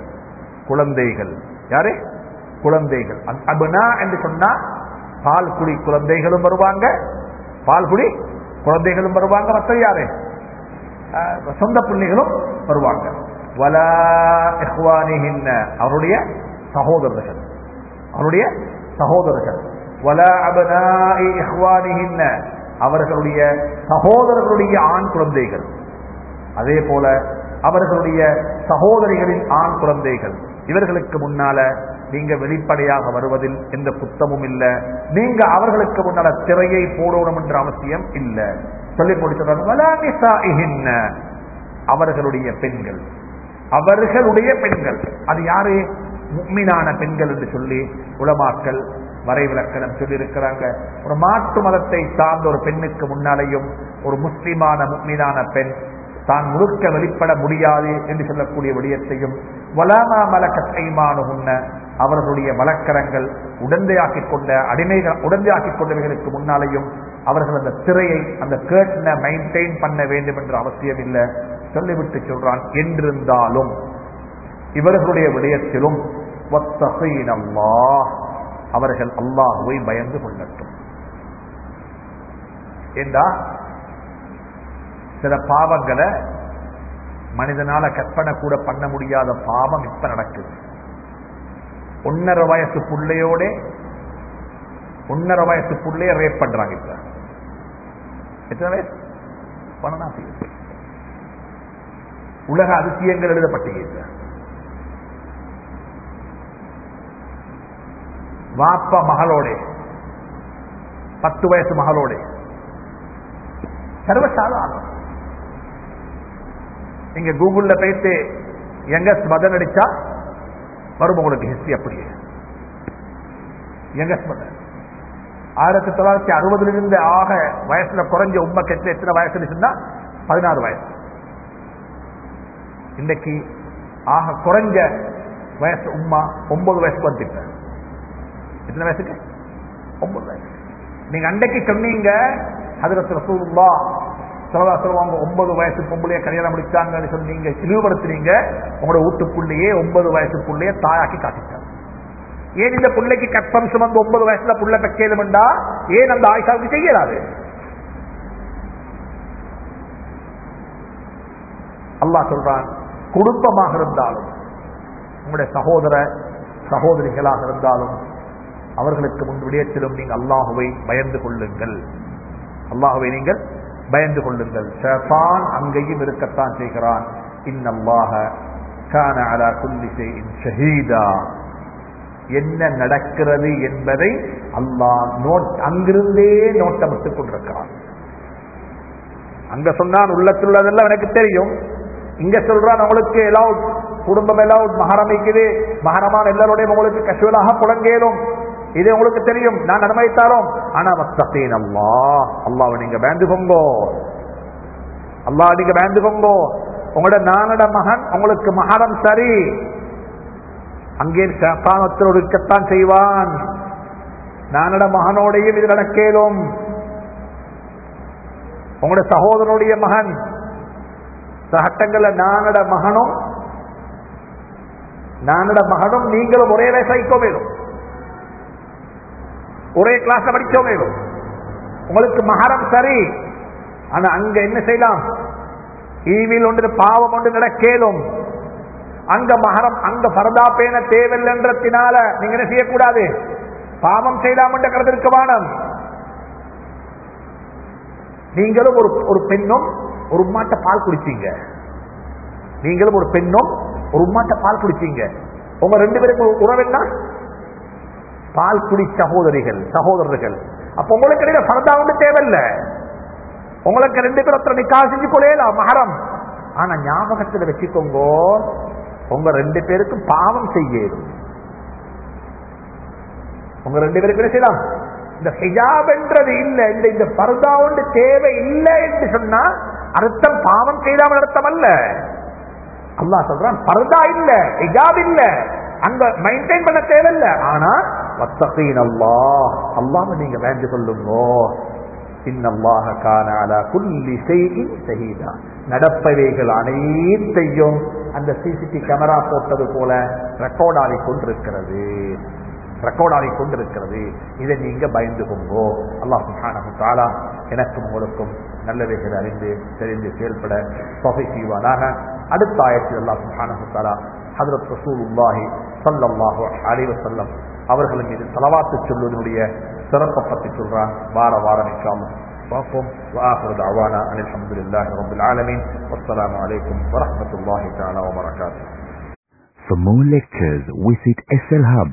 குழந்தைகள் யாரு குழந்தைகள் அந்த அபனா என்று சொன்னா பால் குடி குழந்தைகளும் வருவாங்க பால் குடி குழந்தைகளும் வருவாங்க மற்ற யாரு அஹ், சொந்த பிள்ளைகளும் வருவாங்க வலா இஹ்வானிஹின்ன அவருடைய சகோதரர்கள் அவருடைய சகோதரர்கள் வலா அபனாஇ இஹ்வானிஹின்ன அவர்களுடைய சகோதரர்களுடைய ஆண் குழந்தைகள் அதே போல அவர்களுடைய சகோதரிகளின் ஆண் குழந்தைகள் இவர்களுக்கு முன்னால நீங்க வெளிப்படையாக வருவதில் எந்த குத்தமும் இல்ல நீங்க அவர்களுக்கு முன்னால திரையை போடணும் என்ற அவசியம் இல்ல சொல்லி முடிச்சாங்க அவர்களுடைய பெண்கள் அவர்களுடைய பெண்கள் அது யாரு முக்மினான பெண்கள் என்று சொல்லி உலமாக்கள் வரைவிலக்கணம் சொல்லி இருக்கிறாங்க ஒரு மாற்று மதத்தை சார்ந்த ஒரு பெண்ணுக்கு முன்னாலேயும் ஒரு முஸ்லிமான முக்மினான பெண் தான் முழுக்க வெளிப்பட முடியாது என்று சொல்லக்கூடிய விடயத்தையும் வலாமா மலக்கத் ஐமானுகுன்ன அவர்களுடைய வழக்கரங்கள் உடந்தையாக்கிக் கொண்ட அடிமைகள் உடந்தையாக்கிக் கொண்டவர்களுக்கு முன்னாலேயும் அவர்கள் அந்த திரையை அந்த கேட்டனை மெயின்டைன் பண்ண வேண்டும் என்ற அவசியம் இல்லை சொல்லிவிட்டு சொல்றான் என்றிருந்தாலும் இவர்களுடைய விடயத்திலும் வத்தகீன் அல்லாஹ் அவர்கள் அல்லாஹுவை பயந்து கொள்ளட்டும் ஏண்டா சில பாவங்களை மனிதனால கற்பனை கூட பண்ண முடியாத பாவம் இப்ப நடக்குது ஒன்னரை வயசு புள்ளையோட ஒன்னரை வயசு புள்ளைய ரேப் பண்றாங்க இப்ப எத்தனை வயசு பன்னெண்டாம் உலக அதிசயங்கள் எழுதப்பட்டிருக்கின்றன வாப்ப மகளோட பத்து வயசு மகளோட சர்வசாதாரணம் நீங்க கூகுள்ல போயிட்டு யங்கஸ்ட் மதன் அடிச்சா வரும் உங்களுக்கு ஹிஸ்டரி அப்படியே யங்கஸ்ட் மதன் ஆயிரத்தி தொள்ளாயிரத்தி அறுபதுல இருந்து ஆக வயசுல குறைஞ்ச உண்மை கெட்ட எத்தனை வயசு இருந்துச்சுன்னா பதினாறு வயசு இன்னைக்கு ஆக குறைஞ்ச வயசு உம்மா ஒன்பது வயசுக்கு வந்துட்ட எத்தனை வயசுக்கு ஒன்பது வயசு நீங்க அன்றைக்கு சொன்னீங்க அதுல ரசூலுல்லா சொல்லா சொல்லுவாங்க ஒன்பது வயசு பொம்பளைய கல்யாணம் முடிச்சாங்கன்னு சொன்னீங்க இழிவுபடுத்துனீங்க உங்களோட வீட்டுக்குள்ளேயே ஒன்பது வயசுக்குள்ளேயே தாயாக்கி காட்டிட்டாங்க ஏன் இந்த பிள்ளைக்கு கற்பம் சுமந்து ஒன்பது வயசுல புள்ள பெக்கேதுமெண்டா ஏன் அந்த ஆயுஷாவுக்கு செய்யலாது அல்லாஹ் சொல்றான் குடும்பமாக இருந்தாலும் உங்களுடைய சகோதர சகோதரிகளாக இருந்தாலும் அவர்களுக்கு முன் விடயத்திலும் நீங்கள் அல்லாஹுவை பயந்து கொள்ளுங்கள் அல்லாஹுவை நீங்கள் பயந்து கொள்ளுங்கள் ஷேத்தான் அங்கேயும் இருக்கத்தான் செய்கிறான் இன்னல்லாஹ கான அலா குல்லி ஷைஇன் ஷஹீதா என்ன நடக்கிறது என்பதை அல்லாஹ் நோட் அங்கிருந்தே நோட்டமிட்டுக் கொண்டிருக்கிறான் அங்க சொன்னான் உள்ளத்தில் உள்ளதெல்லாம் எனக்கு தெரியும் இங்க சொல்றான் உங்களுக்கு எலவுட் குடும்பம் எலவுட் மகரமைக்குது மகரமான எல்லாருடைய உங்களுக்கு கசுவலாக புலங்கேலும் இது உங்களுக்கு தெரியும் நான் அனுமதித்தாலும் ஆனா மத்தீன் அல்லா அல்லாவை நீங்க பயந்துகோங்கோ அல்லா நீங்க பயந்துகோங்கோ உங்களோட நானட மகன் உங்களுக்கு மகரம் சரி அங்கே சாத்தானத்தில் இருக்கத்தான் செய்வான் நானட மகனோடையும் இது நடக்கேலும் உங்களோட சகோதரனுடைய மகன் சகட்டங்கள்ல நானட மகனும் நானட மகனும் நீங்களும் ஒரே வயசாய்க்கோ மேலும் ஒரே கிளாஸ் படிச்சோ மேலும் உங்களுக்கு மகரம் சரி ஆனா அங்க என்ன செய்யலாம் ஈவில் ஒன்று பாவம் ஒன்று நடக்கேலும் அங்க மகரம் அங்க பரதா பேன தேவையில்லைன்றத்தினால நீங்க என்ன செய்யக்கூடாது பாவம் செய்யலாம் என்ற கருத்து இருக்க வேணும் நீங்களும் ஒரு ஒரு பெண்ணும் ஒரு உம்மாட்ட பால் குடிச்சீங்க நீங்களும் ஒரு பெண்ணும் ஒரு உம்மாட்ட பால் குடிச்சீங்க உங்க ரெண்டு பேருக்கும் உறவு என்ன பால் குடி சகோதரிகள் சகோதரர்கள் அப்ப உங்களுக்கு இடையில பரதா ஒன்று தேவையில்லை உங்களுக்கு ரெண்டு பேரும் ஒருத்தர் நிக்கா செஞ்சு கொள்ளலாம் மகரம் ஆனா ஞாபகத்துல வச்சுக்கோங்க உங்க ரெண்டு பேருக்கும் பாவம் செய்யும் உங்க ரெண்டு பேருக்கு என்ன செய்யலாம் இந்த ஹிஜாப் என்றது இல்ல இந்த இந்த பர்தா ஒன்று தேவை இல்லை என்று சொன்னா அர்த்தம் பாவம் செய்தாமல் அர்த்தம் அல்ல அல்லாஹ் சொல்றான் பர்தா இல்ல ஹிஜாப் இல்ல அங்க மெயின்டைன் பண்ண தேவையில்ல ஆனா வத்தகீன் அல்லாஹ் அல்லாஹ் நீங்க வேண்டு கொள்ளுங்க இன்னல்லாஹ கான அலா குல்லி ஷைஇன் ஷஹீதா நடப்பவைகள் அனைத்தையும் அந்த சிசிடி கேமரா போட்டது போல ரெக்கார்ட் ஆகி கொண்டிருக்கிறது ரெக்கார்ட் ஆகி கொண்டிருக்கிறது இதை நீங்க பயந்து கொங்கோ அல்லாஹ் சுப்ஹானஹு தஆலா எனக்கும் உங்களுக்கும் நல்லவைகள் அறிந்து தெரிந்து செயல்பட தொகை செய்வானாக அடுத்த ஆயத்தில் அல்லாஹ் சுப்ஹானஹு தஆலா ஹஜ்ரத் ரசூலுல்லாஹி ஸல்லல்லாஹு அலைஹி வஸல்லம் அவர்கள் மீது தலவாத்து சொல்வதனுடைய சிறப்பை பற்றி சொல்றான் வார வாரம் இன்ஷால்லா பார்ப்போம் وآخر دعوانا أن الحمد لله رب العالمين والسلام عليكم ورحمة الله تعالى وبركاته For more lectures, visit SL Hub.